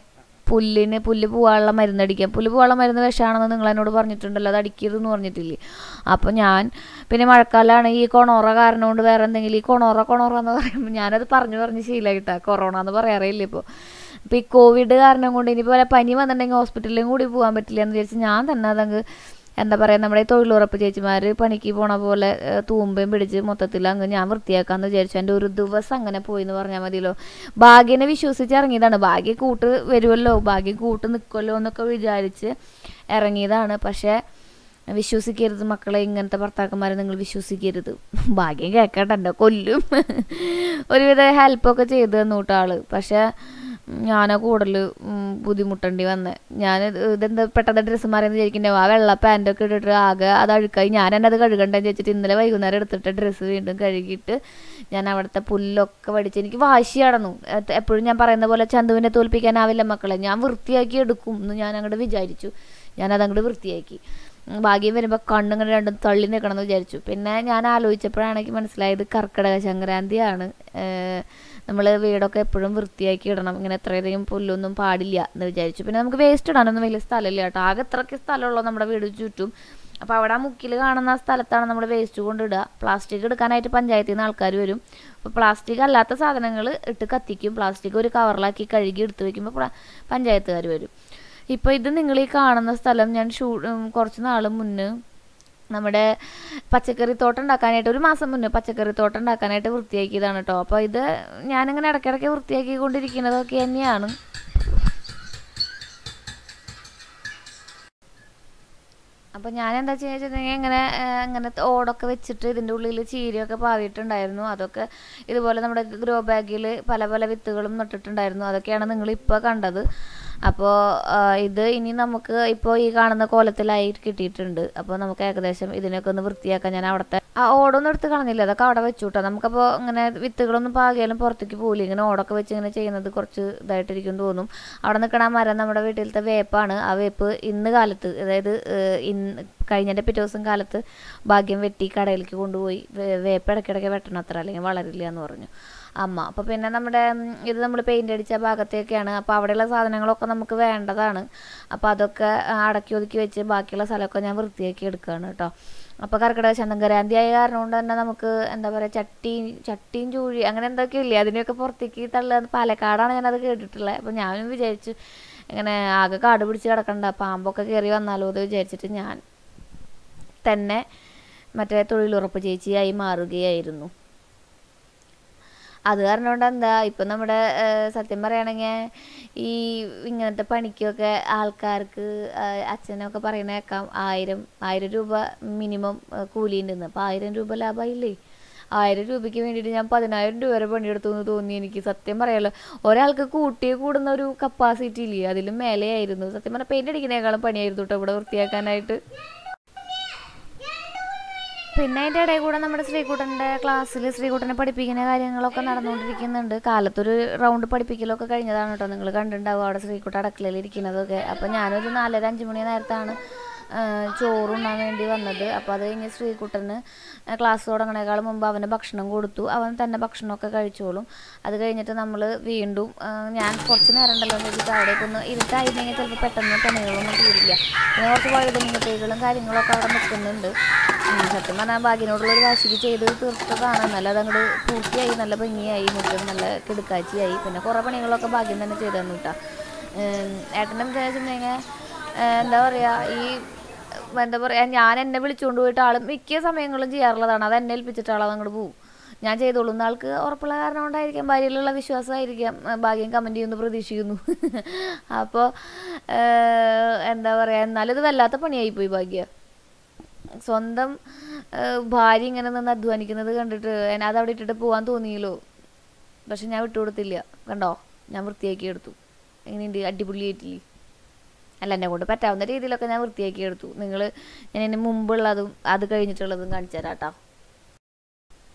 Speaker 3: പുല്ലിന് പുല്ല് പോകാനുള്ള മരുന്ന് അടിക്കാം പുല്ല് പോകാനുള്ള മരുന്ന് വിഷമാണെന്ന് നിങ്ങൾ എന്നോട് പറഞ്ഞിട്ടുണ്ടല്ലോ അത് അടിക്കരുതെന്ന് പറഞ്ഞിട്ടില്ലേ അപ്പോൾ ഞാൻ പിന്നെ മഴക്കാലമാണ് ഈ കൊണോറ കാരണം കൊണ്ട് വേറെ എന്തെങ്കിലും ഈ കൊണോറ കൊണോറ എന്ന് പറയുമ്പോൾ ഞാനത് പറഞ്ഞു പറഞ്ഞ് ശീലമായിട്ടാ കൊറോണ എന്ന് പറയാറില്ല ഇപ്പോൾ ഇപ്പോൾ ഈ കോവിഡ് കാരണം കൊണ്ട് ഇനിയിപ്പോൾ വല്ല പനി വന്നിട്ടുണ്ടെങ്കിൽ ഹോസ്പിറ്റലിലും കൂടി പോകാൻ പറ്റില്ല എന്ന് വിചാരിച്ച് ഞാൻ തന്നെ അതങ്ങ് എന്താ പറയുക നമ്മുടെ ഈ തൊഴിലുറപ്പ് ചേച്ചിമാർ പണിക്ക് പോണ പോലെ ഏഹ്, തൂമ്പയും പിടിച്ച് മൊത്തത്തിൽ അങ്ങ് ഞാൻ വൃത്തിയാക്കാമെന്ന് വിചാരിച്ചു എൻ്റെ ഒരു ദിവസം അങ്ങനെ പോയി എന്ന് പറഞ്ഞാൽ മതിയല്ലോ ഭാഗ്യനെ വിശ്വസിച്ച് ഇറങ്ങിയതാണ് ഭാഗ്യ കൂട്ട് വരുമല്ലോ ഭാഗ്യം കൂട്ട് നിൽക്കുമല്ലോ എന്നൊക്കെ വിചാരിച്ച് ഇറങ്ങിയതാണ് പക്ഷേ വിശ്വസിക്കരുത് മക്കളെ ഇങ്ങനത്തെ ഭർത്താക്കന്മാരെ നിങ്ങൾ വിശ്വസിക്കരുത് ഭാഗ്യം കേൾക്കട്ടെ എൻ്റെ കൊല്ലും ഒരുവിധ ഹെൽപ്പൊക്കെ ചെയ്തു തന്നു കേട്ടോ ആള് പക്ഷേ ഞാനാ കൂടുതൽ ബുദ്ധിമുട്ടേണ്ടി വന്നെ ഞാൻ ഇതെന്താ പെട്ടെന്ന് ഡ്രസ്സ് മാറിയെന്ന് വിചാരിക്കണ്ടേ ആ വെള്ള പാൻറ്റൊക്കെ ഇട്ടിട്ട് ആകെ അത് അഴുക്കായി ഞാൻ തന്നെ അത് കഴുകണ്ടെന്ന് വെച്ചിട്ട് ഇന്നലെ വൈകുന്നേരം എടുത്തിട്ട് ഡ്രസ്സ് വീണ്ടും കഴുകിയിട്ട് ഞാൻ അവിടുത്തെ പുല്ലൊക്കെ വടിച്ച് എനിക്ക് വാശി കടന്നു എപ്പോഴും ഞാൻ പറയുന്ന പോലെ ചന്തുവിനെ തോൽപ്പിക്കാനാവില്ല മക്കളെ ഞാൻ വൃത്തിയാക്കി എടുക്കും എന്ന് ഞാൻ അങ്ങോട്ട് വിചാരിച്ചു ഞാനത് അങ്ങോട്ട് വൃത്തിയാക്കി ഉം, ഭാഗ്യം വരുമ്പോൾ കണ്ണിങ്ങനെ രണ്ടും തള്ളി നിൽക്കണം എന്ന് വിചാരിച്ചു പിന്നെ ഞാൻ ആലോചിച്ചപ്പോഴാണ് എനിക്ക് മനസ്സിലായത് കർക്കിടക സംക്രാന്തിയാണ് നമ്മൾ വീടൊക്കെ എപ്പോഴും വൃത്തിയാക്കി ഇടണം ഇങ്ങനെ എത്രയധികം പുല്ലൊന്നും പാടില്ല എന്ന് വിചാരിച്ചു പിന്നെ നമുക്ക് വേസ്റ്റ് ഇടാനൊന്നും വലിയ സ്ഥലമില്ല കേട്ടോ ആകെ എത്രയ്ക്ക് സ്ഥലമുള്ളൂ നമ്മുടെ വീട് ചുറ്റും അപ്പോൾ അവിടെ ആ മുക്കിൽ കാണുന്ന ആ സ്ഥലത്താണ് നമ്മൾ വേസ്റ്റ് കൊണ്ടിടുക പ്ലാസ്റ്റിക് എടുക്കാനായിട്ട് പഞ്ചായത്തിൽ നിന്ന് ആൾക്കാർ വരും അപ്പോൾ പ്ലാസ്റ്റിക് അല്ലാത്ത സാധനങ്ങൾ ഇട്ട് കത്തിക്കും പ്ലാസ്റ്റിക് ഒരു കവറിലാക്കി കഴുകി എടുത്ത് വെക്കുമ്പോൾ പഞ്ചായത്തുകാർ വരും ഇപ്പോൾ ഇത് നിങ്ങൾ ഈ കാണുന്ന സ്ഥലം ഞാൻ ഷൂ ഉം, കുറച്ച് നാൾ മുന്നേ നമ്മുടെ പച്ചക്കറി തോട്ടം ഉണ്ടാക്കാനായിട്ട് ഒരു മാസം മുന്നേ പച്ചക്കറി തോട്ടം ഉണ്ടാക്കാനായിട്ട് വൃത്തിയാക്കിയതാണ് കേട്ടോ അപ്പോൾ ഇത് ഞാനിങ്ങനെ ഇടയ്ക്കിടയ്ക്ക് വൃത്തിയാക്കിക്കൊണ്ടിരിക്കുന്നതൊക്കെ തന്നെയാണ് അപ്പോൾ ഞാൻ എന്താ ചെയ്യുക വെച്ചിട്ടുണ്ടെങ്കിൽ ഇങ്ങനെ ഏഹ്, ഇങ്ങനെ ഓടൊക്കെ വെച്ചിട്ട് ഇതിൻ്റെ ഉള്ളിൽ ചീരയൊക്കെ പാവിയിട്ടുണ്ടായിരുന്നു അതൊക്കെ ഇതുപോലെ നമ്മുടെ ഗ്രോ ബാഗിൽ പല പല വിത്തുകളും നട്ടിട്ടുണ്ടായിരുന്നു അതൊക്കെയാണ് നിങ്ങൾ ഇപ്പോൾ കണ്ടത് അപ്പോൾ ഇത് ഇനി നമുക്ക് ഇപ്പോൾ ഈ കാണുന്ന കോലത്തിലായി കിട്ടിയിട്ടുണ്ട് അപ്പോൾ നമുക്ക് ഏകദേശം ഇതിനൊക്കെ ഒന്ന് വൃത്തിയാക്കാൻ ഞാൻ അവിടുത്തെ ആ ഓടൊന്നും എടുത്ത് കളഞ്ഞില്ല അതൊക്കെ അവിടെ വെച്ചു കേട്ടോ നമുക്കപ്പോൾ ഇങ്ങനെ വിത്തുകളൊന്നും പാകിയാലും പുറത്തേക്ക് പോകില്ല ഇങ്ങനെ ഓടൊക്കെ വെച്ച് ഇങ്ങനെ ചെയ്യുന്നത് കുറച്ച് ഇതായിട്ടിരിക്കും തോന്നും അവിടെ നിൽക്കണ ആ മരം നമ്മുടെ വീട്ടിലത്തെ വേപ്പാണ് ആ വേപ്പ് ഇന്ന് കാലത്ത് അതായത് ഏഹ്, ഇന്ന് കഴിഞ്ഞതിൻ്റെ പിറ്റേ ദിവസം കാലത്ത് ഭാഗ്യം വെട്ടി കടയിലേക്ക് കൊണ്ടുപോയി വേ- വേപ്പ് ഇടയ്ക്കിടയ്ക്ക് വെട്ടണം അത്ര അല്ലെങ്കിൽ വളരില്ല എന്ന് പറഞ്ഞു അമ്മ അപ്പോൾ പിന്നെ നമ്മുടെ ഉം, ഇത് നമ്മൾ പെയിൻ്റ് അടിച്ച ഭാഗത്തേക്കാണ് അപ്പോൾ അവിടെയുള്ള സാധനങ്ങളൊക്കെ നമുക്ക് വേണ്ടതാണ് അപ്പോൾ അതൊക്കെ ആ, അടക്കി ഒതുക്കി വെച്ച് ബാക്കിയുള്ള സ്ഥലമൊക്കെ ഞാൻ വൃത്തിയാക്കി എടുക്കുകയാണ് കേട്ടോ അപ്പോൾ കർക്കിടക ചന്തങ്കരാന്തി ആയ കാരണം കൊണ്ട് തന്നെ നമുക്ക് എന്താ പറയുക ചട്ടി ചട്ടിയും ചൂഴി അങ്ങനെ എന്തൊക്കെ ഇല്ലേ അതിനെയൊക്കെ പുറത്തേക്ക് തള്ളുക പാലക്കാടാണ് ഞാനത് കേട്ടിട്ടുള്ളത് അപ്പോൾ ഞാനും വിചാരിച്ചു ഇങ്ങനെ ആകെ കാട് പിടിച്ച് കിടക്കണ്ട പാമ്പൊക്കെ കയറി വന്നാലോ എന്ന് വിചാരിച്ചിട്ട് ഞാൻ തന്നെ മറ്റേ തൊഴിലുറപ്പ് ചേച്ചിയായി മാറുകയായിരുന്നു അത് കാരണം കൊണ്ട് എന്താ ഇപ്പം നമ്മുടെ ഏഹ്, സത്യം പറയുകയാണെങ്കിൽ ഈ ഇങ്ങനത്തെ പണിക്കൊക്കെ ആൾക്കാർക്ക് ഏഹ്, അച്ഛനൊക്കെ പറയുന്ന കേൾക്കാം ആയിരം ആയിരം രൂപ മിനിമം കൂലി ഉണ്ടെന്ന് അപ്പം ആയിരം രൂപ ലാഭമായില്ലേ ആയിരം രൂപയ്ക്ക് വേണ്ടിയിട്ട് ഞാൻ പതിനായിരം രൂപ വരെ പണിയെടുത്തു എന്ന് തോന്നി എനിക്ക് സത്യം പറയാലോ ഒരാൾക്ക് കൂട്ടി കൂടുന്ന ഒരു കപ്പാസിറ്റി ഇല്ലേ അതിലും മേലെയായിരുന്നു സത്യം പറഞ്ഞാൽ പെയിൻ്റ് അടിക്കുന്നതിനേക്കാളും പണിയായിരുന്നു കേട്ടോ ഇവിടെ വൃത്തിയാക്കാനായിട്ട് പിന്നെ അതിൻ്റെ ഇടയിൽ കൂടെ നമ്മുടെ ശ്രീകുട്ടൻ്റെ ക്ലാസ്സിൽ ശ്രീകുട്ടനെ പഠിപ്പിക്കുന്ന കാര്യങ്ങളൊക്കെ നടന്നുകൊണ്ടിരിക്കുന്നുണ്ട് കാലത്തൊരു റൗണ്ട് പഠിപ്പിക്കലൊക്കെ കഴിഞ്ഞതാണ് കേട്ടോ നിങ്ങൾ കണ്ടിട്ടുണ്ടാവും അവിടെ ശ്രീകുട്ട അടക്കളയിൽ ഇരിക്കുന്നതൊക്കെ അപ്പോൾ ഞാനൊരു നാലര അഞ്ച് മണി നേരത്താണ് ആ, ചോറുണ്ണാൻ വേണ്ടി വന്നത് അപ്പോൾ അത് കഴിഞ്ഞ് ശ്രീകുട്ടന് ക്ലാസ് തുടങ്ങണേക്കാൾ മുമ്പ് അവന് ഭക്ഷണം കൊടുത്തു അവൻ തന്നെ ഭക്ഷണമൊക്കെ കഴിച്ചോളും അത് കഴിഞ്ഞിട്ട് നമ്മൾ വീണ്ടും ആ, ഞാൻ കുറച്ച് നേരം ഉണ്ടല്ലോ എന്ന് വെച്ചിട്ട് അവിടേക്ക് ഒന്ന് ഇരുട്ടായിരുന്നെങ്കിൽ ചിലപ്പോൾ പെട്ടെന്ന് പണികളൊന്നും തീരില്ല പിന്നെ കുറച്ച് വഴുതനങ്ങ തൈകളും കാര്യങ്ങളൊക്കെ അവിടെ നിൽക്കുന്നുണ്ട് ഉം, സത്യം പറഞ്ഞാൽ ഭാഗ്യനോടുള്ളൊരു വാശിക്ക് ചെയ്ത് തീർത്തതാണ് നല്ല അതങ്ങോട്ട് പൂർത്തിയായി നല്ല ഭംഗിയായി മുറ്റം നല്ല കിടുക്കാച്ചിയായി പിന്നെ കുറേ പണികളൊക്കെ ഭാഗ്യം തന്നെ ചെയ്തു തന്നു കേട്ടോ ഏട്ടൻ്റെ വിചാരിച്ചിട്ടുണ്ടെങ്കിൽ എന്താ പറയുക ഈ എന്താ പറയുക ഞാൻ എന്നെ വിളിച്ചുകൊണ്ട് പോയിട്ട് ആൾ മിക്ക സമയങ്ങളും ചെയ്യാറുള്ളതാണ് അത് എന്നെ ഏൽപ്പിച്ചിട്ട് ആൾ അങ്ങോട്ട് പോകും ഞാൻ ചെയ്തോളും ആൾക്ക് ഉറപ്പുള്ള കാരണം കൊണ്ടായിരിക്കാം ഭാര്യയിലുള്ള വിശ്വാസമായിരിക്കാം ആ, ഭാഗ്യം കമൻറ്റ് ചെയ്യുന്നു പ്രതീക്ഷിക്കുന്നു അപ്പോൾ എന്താ പറയുക എന്നാലും ഇത് വല്ലാത്ത പണിയായിപ്പോയി ഭാഗ്യ സ്വന്തം ഏഹ്, ഭാര്യ ഇങ്ങനെ നിന്ന് അധ്വാനിക്കുന്നത് കണ്ടിട്ട് എന്നെ അത് അവിടെ ഇട്ടിട്ട് പോകാൻ തോന്നിയല്ലോ പക്ഷെ ഞാൻ വിട്ടുകൊടുത്തില്ല കണ്ടോ ഞാൻ വൃത്തിയാക്കി എടുത്തു എങ്ങനെയുണ്ട് അടിപൊളിയായിട്ടില്ലേ അല്ല എന്നെ കൊണ്ട് പറ്റാവുന്ന രീതിയിലൊക്കെ ഞാൻ വൃത്തിയാക്കി എടുത്തു നിങ്ങൾ ഞാൻ ഇതിന് മുമ്പുള്ളതും അത് കഴിഞ്ഞിട്ടുള്ളതും കാണിച്ചു തരാം കേട്ടോ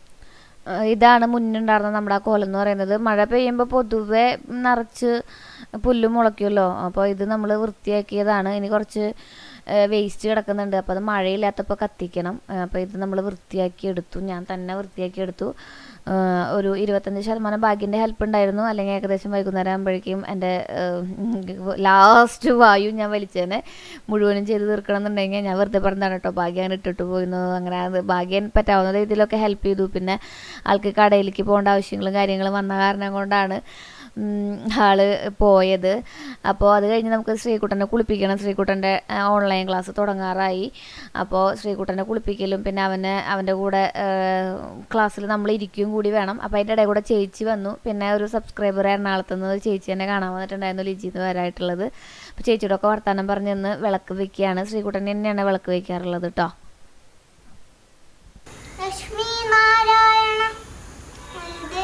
Speaker 3: ഇതാണ് മുന്നുണ്ടായിരുന്ന നമ്മുടെ ആ കോലം എന്ന് പറയുന്നത് മഴ പെയ്യുമ്പോൾ പൊതുവെ നിറച്ച് പുല്ലും മുളയ്ക്കുമല്ലോ അപ്പോൾ ഇത് നമ്മൾ വൃത്തിയാക്കിയതാണ് ഇനി കുറച്ച് വേസ്റ്റ് കിടക്കുന്നുണ്ട് അപ്പോൾ അത് മഴയില്ലാത്തപ്പോൾ കത്തിക്കണം അപ്പോൾ ഇത് നമ്മൾ വൃത്തിയാക്കി എടുത്തു ഞാൻ തന്നെ വൃത്തിയാക്കി എടുത്തു ആ, ഒരു ഇരുപത്തഞ്ച് ശതമാനം ഭാഗ്യൻ്റെ ഹെൽപ്പ് ഉണ്ടായിരുന്നു അല്ലെങ്കിൽ ഏകദേശം വൈകുന്നേരം ആകുമ്പോഴേക്കും എൻ്റെ ലാസ്റ്റ് വായു ഞാൻ വലിച്ചേനെ മുഴുവനും ചെയ്ത് തീർക്കണം എന്നുണ്ടെങ്കിൽ ഞാൻ വെറുതെ പറഞ്ഞതാണ് കേട്ടോ ഭാഗ്യം അങ്ങനെ ഇട്ടിട്ട് പോയിരുന്നു അങ്ങനെ അത് ഭാഗ്യം പറ്റാവുന്ന രീതിയിലൊക്കെ ഹെൽപ്പ് ചെയ്തു പിന്നെ ആൾക്ക് കടയിലേക്ക് പോകേണ്ട ആവശ്യങ്ങളും കാര്യങ്ങളും വന്ന കാരണം കൊണ്ടാണ് ഉം, ആള് പോയത് അപ്പോൾ അത് കഴിഞ്ഞ് നമുക്ക് ശ്രീകുട്ടനെ കുളിപ്പിക്കണം ശ്രീകുട്ടൻ്റെ ഓൺലൈൻ ക്ലാസ് തുടങ്ങാറായി അപ്പോൾ ശ്രീകുട്ടനെ കുളിപ്പിക്കലും പിന്നെ അവനെ അവൻ്റെ കൂടെ ക്ലാസ്സിൽ നമ്മൾ ഇരിക്കുകയും കൂടി വേണം അപ്പോൾ അതിൻ്റെ ഇടയിൽ കൂടെ ചേച്ചി വന്നു പിന്നെ ഒരു സബ്സ്ക്രൈബർ എറണാകുളത്ത് നിന്ന് ചേച്ചി എന്നെ കാണാൻ വന്നിട്ടുണ്ടായിരുന്നു ലിജി എന്ന് വരായിട്ടുള്ളത് അപ്പോൾ ചേച്ചിയുടെ ഒക്കെ വർത്തമാനം പറഞ്ഞ് നിന്ന് വിളക്ക് വെക്കുകയാണ് ശ്രീകുട്ടൻ തന്നെയാണ് വിളക്ക് വയ്ക്കാറുള്ളത് കേട്ടോ
Speaker 4: ലക്ഷ്മി നാരായണ വന്ദേ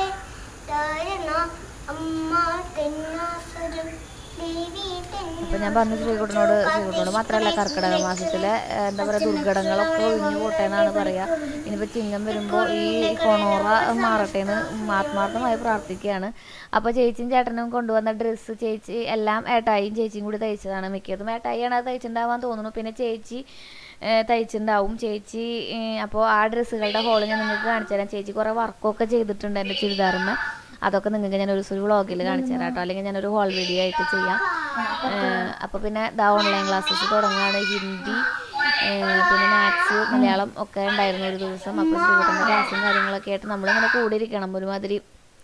Speaker 4: നാരായണ അമ്മ തെന്നാസുരം ദേവി
Speaker 3: അപ്പോൾ ഞാൻ പറഞ്ഞു ശ്രീകുട്ടനോട് ശ്രീകുട്ടനോട് മാത്രമല്ല കർക്കിടക മാസത്തിലെ ഏഹ്, എന്താ പറയുക ദുർഘടങ്ങളൊക്കെ ഒഴിഞ്ഞു പോട്ടെ എന്നാണ് പറയുക ഇനിയിപ്പോൾ ചിങ്ങം വരുമ്പോൾ ഈ കൊണോറ മാറട്ടെ എന്ന് ആത്മാർത്ഥമായി പ്രാർത്ഥിക്കുകയാണ് അപ്പോൾ ചേച്ചിയും ചേട്ടനും കൊണ്ടുവന്ന ഡ്രസ്സ് ചേച്ചി എല്ലാം ഏട്ടായിയും ചേച്ചിയും കൂടി തയ്ച്ചതാണ് മിക്കതും ഏട്ടായിയാണ് അത് തയ്ച്ചിട്ടുണ്ടാവാൻ തോന്നുന്നു പിന്നെ ചേച്ചി ഏഹ്, തയ്ച്ചിട്ടുണ്ടാവും ചേച്ചി അപ്പോൾ ആ ഡ്രസ്സുകളുടെ ഹോള് ഞാൻ നിങ്ങൾക്ക് കാണിച്ചു തരാം ചേച്ചി കുറേ വർക്കൊക്കെ ചെയ്തിട്ടുണ്ട് എൻ്റെ ചുരിദാറിന് അതൊക്കെ നിങ്ങൾക്ക് ഞാൻ ഒരു ദിവസം ഒരു വ്ളോഗിൽ കാണിച്ചു തരാം കേട്ടോ അല്ലെങ്കിൽ ഞാനൊരു ഹോൾ വീഡിയോ ആയിട്ട് ചെയ്യാം അപ്പോൾ പിന്നെ ദാ ഓൺലൈൻ ക്ലാസ്സസ് തുടങ്ങുകയാണ് ഹിന്ദി ഏഹ് പിന്നെ മാത്സ് മലയാളം ഒക്കെ ഉണ്ടായിരുന്നു ഒരു ദിവസം അപ്പോൾ ശ്രീകുട്ടൻ്റെ ക്ലാസ്സും കാര്യങ്ങളൊക്കെ ആയിട്ട് നമ്മളിങ്ങനെ കൂടിയിരിക്കണം ഒരുമാതിരി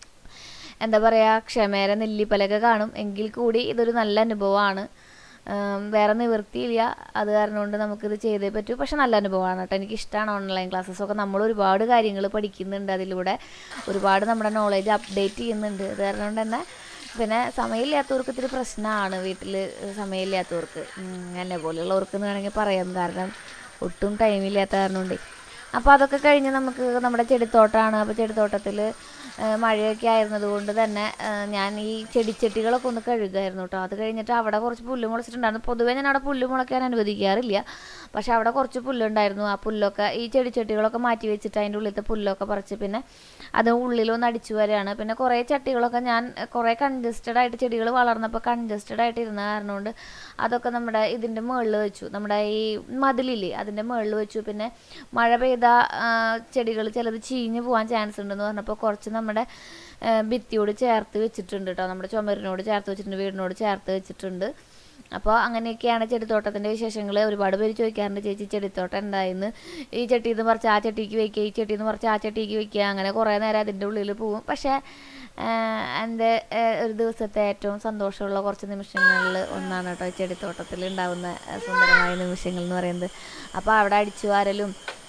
Speaker 3: എന്താ പറയുക ക്ഷമേര നെല്ലിപ്പലൊക്കെ കാണും എങ്കിൽ കൂടി ഇതൊരു നല്ല അനുഭവമാണ് ഉം, വേറെ നിവൃത്തിയില്ല അത് കാരണം കൊണ്ട് നമുക്കിത് ചെയ്തേ പറ്റൂ പക്ഷെ നല്ല അനുഭവമാണ് കേട്ടോ എനിക്ക് ഇഷ്ടമാണ് ഓൺലൈൻ ക്ലാസ്സസൊക്കെ നമ്മൾ ഒരുപാട് കാര്യങ്ങൾ പഠിക്കുന്നുണ്ട് അതിലൂടെ ഒരുപാട് നമ്മുടെ നോളേജ് അപ്ഡേറ്റ് ചെയ്യുന്നുണ്ട് അത് കാരണം കൊണ്ട് തന്നെ പിന്നെ സമയമില്ലാത്തവർക്ക് ഇത്തിരി പ്രശ്നമാണ് വീട്ടിൽ സമയമില്ലാത്തവർക്ക് ഉം, എന്നെ പോലെയുള്ളവർക്ക് എന്ന് വേണമെങ്കിൽ പറയാം കാരണം ഒട്ടും ടൈമില്ലാത്ത കാരണം കൊണ്ട് അപ്പോൾ അതൊക്കെ കഴിഞ്ഞ് നമുക്ക് നമ്മുടെ ചെടിത്തോട്ടമാണ് അപ്പോൾ ചെടിത്തോട്ടത്തിൽ മഴയൊക്കെ ആയിരുന്നത് കൊണ്ട് തന്നെ ആ, ഞാൻ ഈ ചെടിച്ചട്ടികളൊക്കെ ഒന്ന് കഴുകുമായിരുന്നു കേട്ടോ അത് കഴിഞ്ഞിട്ട് അവിടെ കുറച്ച് പുല്ല് മുളച്ചിട്ടുണ്ടായിരുന്നു പൊതുവേ ഞാൻ അവിടെ പുല്ല് മുളയ്ക്കാൻ അനുവദിക്കാറില്ല പക്ഷെ അവിടെ കുറച്ച് പുല്ലുണ്ടായിരുന്നു ആ പുല്ലൊക്കെ ഈ ചെടിച്ചട്ടികളൊക്കെ മാറ്റി വെച്ചിട്ട് അതിൻ്റെ ഉള്ളിലത്തെ പുല്ലൊക്കെ പറിച്ച് പിന്നെ അത് ഉള്ളിലൊന്ന് അടിച്ചു വരികയാണ് പിന്നെ കുറേ ചട്ടികളൊക്കെ ഞാൻ കുറേ കൺജസ്റ്റഡ് ആയിട്ട് ചെടികൾ വളർന്നപ്പോൾ കൺജസ്റ്റഡ് ആയിട്ട് ഇരുന്ന കാരണം കൊണ്ട് അതൊക്കെ നമ്മുടെ ഇതിൻ്റെ മുകളിൽ വെച്ചു നമ്മുടെ ഈ മതിലില്ലേ അതിൻ്റെ മുകളിൽ വെച്ചു പിന്നെ മഴ പെയ്ത ചെടികൾ ചിലത് ചീഞ്ഞ് പോകാൻ ചാൻസ് ഉണ്ടെന്ന് പറഞ്ഞപ്പോൾ കുറച്ച് നമ്മുടെ ആ, ഭിത്തിയോട് ചേർത്ത് വെച്ചിട്ടുണ്ട് കേട്ടോ നമ്മുടെ ചുമരിനോട് ചേർത്ത് വെച്ചിട്ടുണ്ട് വീടിനോട് ചേർത്ത് വെച്ചിട്ടുണ്ട് അപ്പോൾ അങ്ങനെയൊക്കെയാണ് ചെടിത്തോട്ടത്തിൻ്റെ വിശേഷങ്ങൾ ഒരുപാട് പേര് ചോദിക്കാറുണ്ട് ചേച്ചി ചെടിത്തോട്ടം എന്തായെന്ന് ഈ ചട്ടിയിൽ നിന്ന് പറിച്ച് ആ ചട്ടിക്ക് വയ്ക്കുക ഈ ചട്ടിയിൽ നിന്ന് പറിച്ച് ആ ചട്ടിക്ക് വയ്ക്കുക അങ്ങനെ കുറേ നേരം അതിൻ്റെ ഉള്ളിൽ പോവും പക്ഷേ ആഹ് എൻ്റെ ആഹ് ഒരു ദിവസത്തെ ഏറ്റവും സന്തോഷമുള്ള കുറച്ച് നിമിഷങ്ങളിൽ ഒന്നാണ് കേട്ടോ ഈ ചെടിത്തോട്ടത്തിൽ ഉണ്ടാകുന്ന ആഹ് സുന്ദരമായ നിമിഷങ്ങൾ എന്ന് പറയുന്നത് അപ്പോൾ അവിടെ അടിച്ചു വാരലും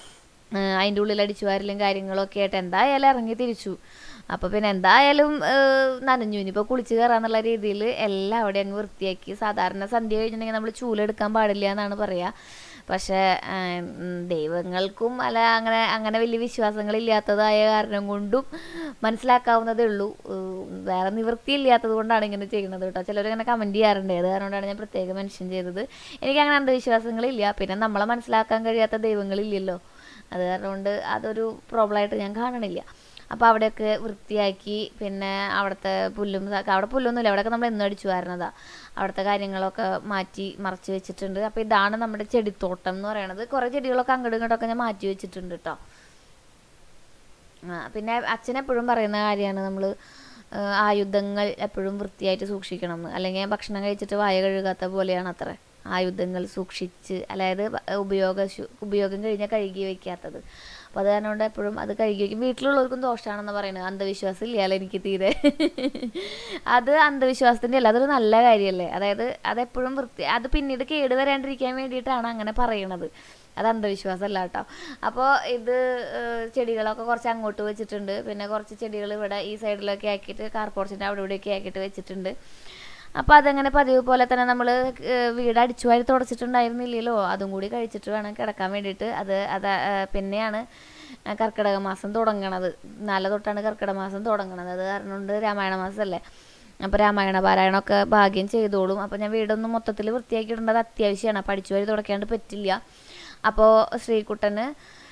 Speaker 3: അതിൻ്റെ ഉള്ളിൽ അടിച്ചു വാരലും കാര്യങ്ങളൊക്കെ ആയിട്ട് എന്തായാലും ഇറങ്ങി തിരിച്ചു അപ്പോൾ പിന്നെ എന്തായാലും ഏഹ്, നനഞ്ഞു ഇനിയിപ്പോൾ കുളിച്ച് കയറാന്നുള്ള രീതിയിൽ എല്ലാം അവിടെ അങ്ങ് വൃത്തിയാക്കി സാധാരണ സന്ധ്യ കഴിഞ്ഞിട്ടുണ്ടെങ്കിൽ നമ്മൾ ചൂലെടുക്കാൻ പാടില്ല എന്നാണ് പറയുക പക്ഷേ ഏഹ്, ഉം, ദൈവങ്ങൾക്കും അല്ല അങ്ങനെ അങ്ങനെ വലിയ വിശ്വാസങ്ങളില്ലാത്തതായ കാരണം കൊണ്ടും മനസ്സിലാക്കാവുന്നതേ ഉള്ളൂ ഏഹ്, വേറെ നിവൃത്തിയില്ലാത്തത് കൊണ്ടാണ് ഇങ്ങനെ ചെയ്യുന്നത് കേട്ടോ ചിലർ ഇങ്ങനെ കമൻറ്റ് ചെയ്യാറുണ്ട് അത് കാരണമാണ് ഞാൻ പ്രത്യേകം മെൻഷൻ ചെയ്തത് എനിക്ക് അങ്ങനെ അന്ധവിശ്വാസങ്ങളില്ല പിന്നെ നമ്മളെ മനസ്സിലാക്കാൻ കഴിയാത്ത ദൈവങ്ങളില്ലല്ലോ അത് കാരണം കൊണ്ട് അതൊരു പ്രോബ്ലമായിട്ട് ഞാൻ കാണണില്ല അപ്പോൾ അവിടെയൊക്കെ വൃത്തിയാക്കി പിന്നെ അവിടുത്തെ പുല്ലും ഇതൊക്കെ- അവിടെ പുല്ലൊന്നുമില്ല അവിടെയൊക്കെ നമ്മൾ എന്നും അടിച്ചു വരുന്നതാ അവിടുത്തെ കാര്യങ്ങളൊക്കെ മാറ്റി മറച്ച് വെച്ചിട്ടുണ്ട് അപ്പോൾ ഇതാണ് നമ്മുടെ ചെടിത്തോട്ടം എന്ന് പറയണത് കുറേ ചെടികളൊക്കെ അങ്ങോട്ടും ഇങ്ങോട്ടൊക്കെ ഞാൻ മാറ്റി വെച്ചിട്ടുണ്ട് കേട്ടോ ആ, പിന്നെ അച്ഛൻ എപ്പോഴും പറയുന്ന കാര്യമാണ് നമ്മൾ ആയുധങ്ങൾ എപ്പോഴും വൃത്തിയായിട്ട് സൂക്ഷിക്കണം എന്ന് അല്ലെങ്കിൽ ഭക്ഷണം കഴിച്ചിട്ട് വായ കഴുകാത്ത പോലെയാണ് അത്ര ആയുധങ്ങൾ സൂക്ഷിച്ച് അതായത് ബ- ഉപയോഗ ശു- ഉപയോഗം കഴിഞ്ഞാൽ കഴുകി വെക്കാത്തത് അപ്പോൾ അത് കാരണം കൊണ്ട് എപ്പോഴും അത് കഴുകി വയ്ക്കും വീട്ടിലുള്ളവർക്കും ദോഷമാണെന്ന് പറയുന്നത് അന്ധവിശ്വാസം ഇല്ലല്ലോ എനിക്ക് തീരെ അത് അന്ധവിശ്വാസത്തിൻ്റെ അല്ല അതൊരു നല്ല കാര്യമല്ലേ അതായത് അതെപ്പോഴും വൃത്തി അത് പിന്നീട് കേട് വരാണ്ടിരിക്കാൻ വേണ്ടിയിട്ടാണ് അങ്ങനെ പറയണത് അത് അന്ധവിശ്വാസമല്ല കേട്ടോ അപ്പോൾ ഇത് ഏഹ്, ചെടികളൊക്കെ കുറച്ച് അങ്ങോട്ട് വെച്ചിട്ടുണ്ട് പിന്നെ കുറച്ച് ചെടികൾ ഇവിടെ ഈ സൈഡിലൊക്കെ ആക്കിയിട്ട് കാർപോർച്ചിൻ്റെ അവിടെ ഇവിടെയൊക്കെ ആക്കിയിട്ട് വെച്ചിട്ടുണ്ട് അപ്പോൾ അതങ്ങനെ പതിവ് പോലെ തന്നെ നമ്മൾ വീട് അടിച്ചു വാരി തുടച്ചിട്ടുണ്ടായിരുന്നില്ലല്ലോ അതും കൂടി കഴിച്ചിട്ട് വേണം കിടക്കാൻ വേണ്ടിയിട്ട് അത് അത് ആ, പിന്നെയാണ് ആ, കർക്കിടക മാസം തുടങ്ങണത് നാല് തൊട്ടാണ് കർക്കിടക മാസം തുടങ്ങണത് അത് കാരണം കൊണ്ട് രാമായണ മാസമല്ലേ അപ്പോൾ രാമായണ പാരായണമൊക്കെ ഭാഗ്യം ചെയ്തോളും അപ്പോൾ ഞാൻ വീടൊന്നും മൊത്തത്തിൽ വൃത്തിയാക്കി ഇടേണ്ടത് അത്യാവശ്യമാണ് അപ്പോൾ അടിച്ചു വാരി തുടയ്ക്കാണ്ട് പറ്റില്ല അപ്പോൾ ശ്രീകുട്ടന്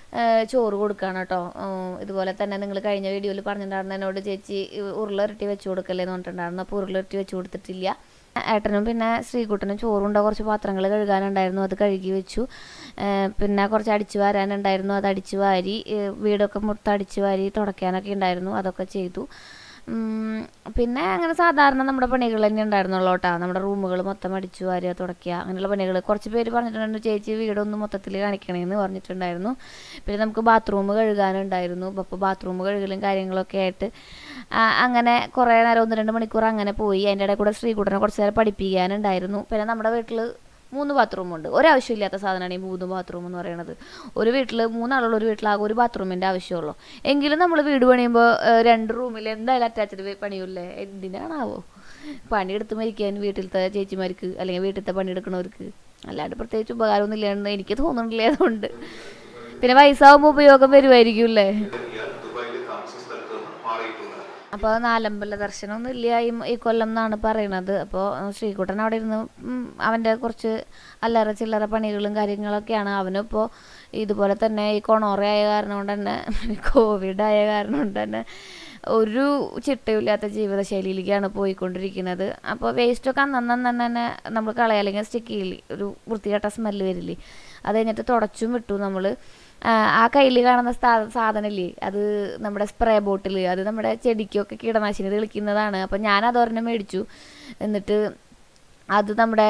Speaker 3: ഏഹ് ചോറ് കൊടുക്കുകയാണ് കേട്ടോ ഇതുപോലെ തന്നെ നിങ്ങൾ കഴിഞ്ഞ വീഡിയോയിൽ പറഞ്ഞിട്ടുണ്ടായിരുന്നു എന്നോട് ചേച്ചി ഉരുളുരട്ടി വെച്ച് കൊടുക്കല്ലേ എന്ന് പറഞ്ഞിട്ടുണ്ടായിരുന്നു അപ്പോൾ ഉരുളുരട്ടി വെച്ച് കൊടുത്തിട്ടില്ല ഏട്ടനും പിന്നെ ശ്രീകുട്ടനും ചോറുണ്ട കുറച്ച് പാത്രങ്ങൾ കഴുകാനുണ്ടായിരുന്നു അത് കഴുകി വെച്ചു ഏഹ് പിന്നെ കുറച്ച് അടിച്ചു വാരാനുണ്ടായിരുന്നു അത് അടിച്ചു വാരി ഏഹ് വീടൊക്കെ മൊത്തം അടിച്ചു വാരി തുടയ്ക്കാനൊക്കെ ഉണ്ടായിരുന്നു അതൊക്കെ ചെയ്തു ഉം, പിന്നെ അങ്ങനെ സാധാരണ നമ്മുടെ പണികൾ തന്നെ ഉണ്ടായിരുന്നുള്ളൂ കേട്ടോ നമ്മുടെ റൂമുകൾ മൊത്തം അടിച്ചു വാരുക തുടയ്ക്കുക അങ്ങനെയുള്ള പണികൾ കുറച്ച് പേര് പറഞ്ഞിട്ടുണ്ടായിരുന്നു ചേച്ചി വീടൊന്ന് മൊത്തത്തിൽ കാണിക്കണേന്ന് പറഞ്ഞിട്ടുണ്ടായിരുന്നു പിന്നെ നമുക്ക് ബാത്റൂം കഴുകാനുണ്ടായിരുന്നു അപ്പോൾ ബാത്റൂം കഴുകലും കാര്യങ്ങളൊക്കെ ആയിട്ട് ആ, അങ്ങനെ കുറേ നേരം ഒന്ന് രണ്ട് മണിക്കൂർ അങ്ങനെ പോയി അതിൻ്റെ ഇടയിൽ കൂടെ ശ്രീകുട്ടനെ കുറച്ച് നേരം പഠിപ്പിക്കാനുണ്ടായിരുന്നു പിന്നെ നമ്മുടെ വീട്ടിൽ മൂന്ന് ബാത്റൂം ഉണ്ട് ഒരാവശ്യമില്ലാത്ത സാധനമാണ് ഈ മൂന്ന് ബാത്റൂം എന്ന് പറയുന്നത് ഒരു വീട്ടിൽ മൂന്നാളുള്ള ഒരു വീട്ടിലാകെ ഒരു ബാത്റൂമിൻ്റെ ആവശ്യമുള്ളൂ എങ്കിലും നമ്മൾ വീട് പണിയുമ്പോൾ രണ്ട് റൂമിൽ എന്തായാലും അറ്റാച്ച്ഡ് പണിയില്ലേ എന്തിനാണാവോ പണിയെടുത്ത് മരിക്കാൻ വീട്ടിലത്തെ ചേച്ചിമാർക്ക് അല്ലെങ്കിൽ വീട്ടിലത്തെ പണിയെടുക്കുന്നവർക്ക് അല്ലാണ്ട് പ്രത്യേകിച്ച് ഉപകാരമൊന്നും ഇല്ലാണ്ട് എനിക്ക് തോന്നുന്നില്ല അതുകൊണ്ട് പിന്നെ വയസ്സാവുമ്പോൾ ഉപയോഗം വരുമായിരിക്കും അല്ലേ
Speaker 5: ദുബായിൽ താമസ സ്ഥലത്ത് നിന്ന് മാറിയിട്ടുള്ളത്
Speaker 3: അപ്പോൾ നാലമ്പല ദർശനമൊന്നും ഇല്ല ഈ ഈ കൊല്ലം എന്നാണ് പറയണത് അപ്പോൾ ശ്രീകുട്ടൻ അവിടെ ഇരുന്ന് ഉം, അവൻ്റെ കുറച്ച് അല്ലറ ചില്ലറ പണികളും കാര്യങ്ങളൊക്കെയാണ് അവനിപ്പോൾ ഇതുപോലെ തന്നെ ഈ കൊണോറ ആയ കാരണം കൊണ്ട് തന്നെ കോവിഡ് ആയ കാരണം കൊണ്ട് തന്നെ ഒരു ചിട്ടയില്ലാത്ത ജീവിതശൈലിയിലേക്കാണ് പോയിക്കൊണ്ടിരിക്കുന്നത് അപ്പോൾ വേസ്റ്റൊക്കെ അന്നന്ന് തന്നെ തന്നെ നമ്മൾ കളയാ അല്ലെങ്കിൽ സ്റ്റിക്ക് ചെയ്യില്ലേ ഒരു വൃത്തികെട്ട സ്മെല്ല് വരില്ലേ അത് കഴിഞ്ഞിട്ട് തുടച്ചും വിട്ടു നമ്മൾ ആ കയ്യിൽ കാണുന്ന സ്ഥാ- സാധനമില്ലേ അത് നമ്മുടെ സ്പ്രേ ബോട്ടിൽ അത് നമ്മുടെ ചെടിക്കൊക്കെ കീടനാശിനി തെളിക്കുന്നതാണ് അപ്പം ഞാൻ അതൊരെണ്ണം മേടിച്ചു എന്നിട്ട് അത് നമ്മുടെ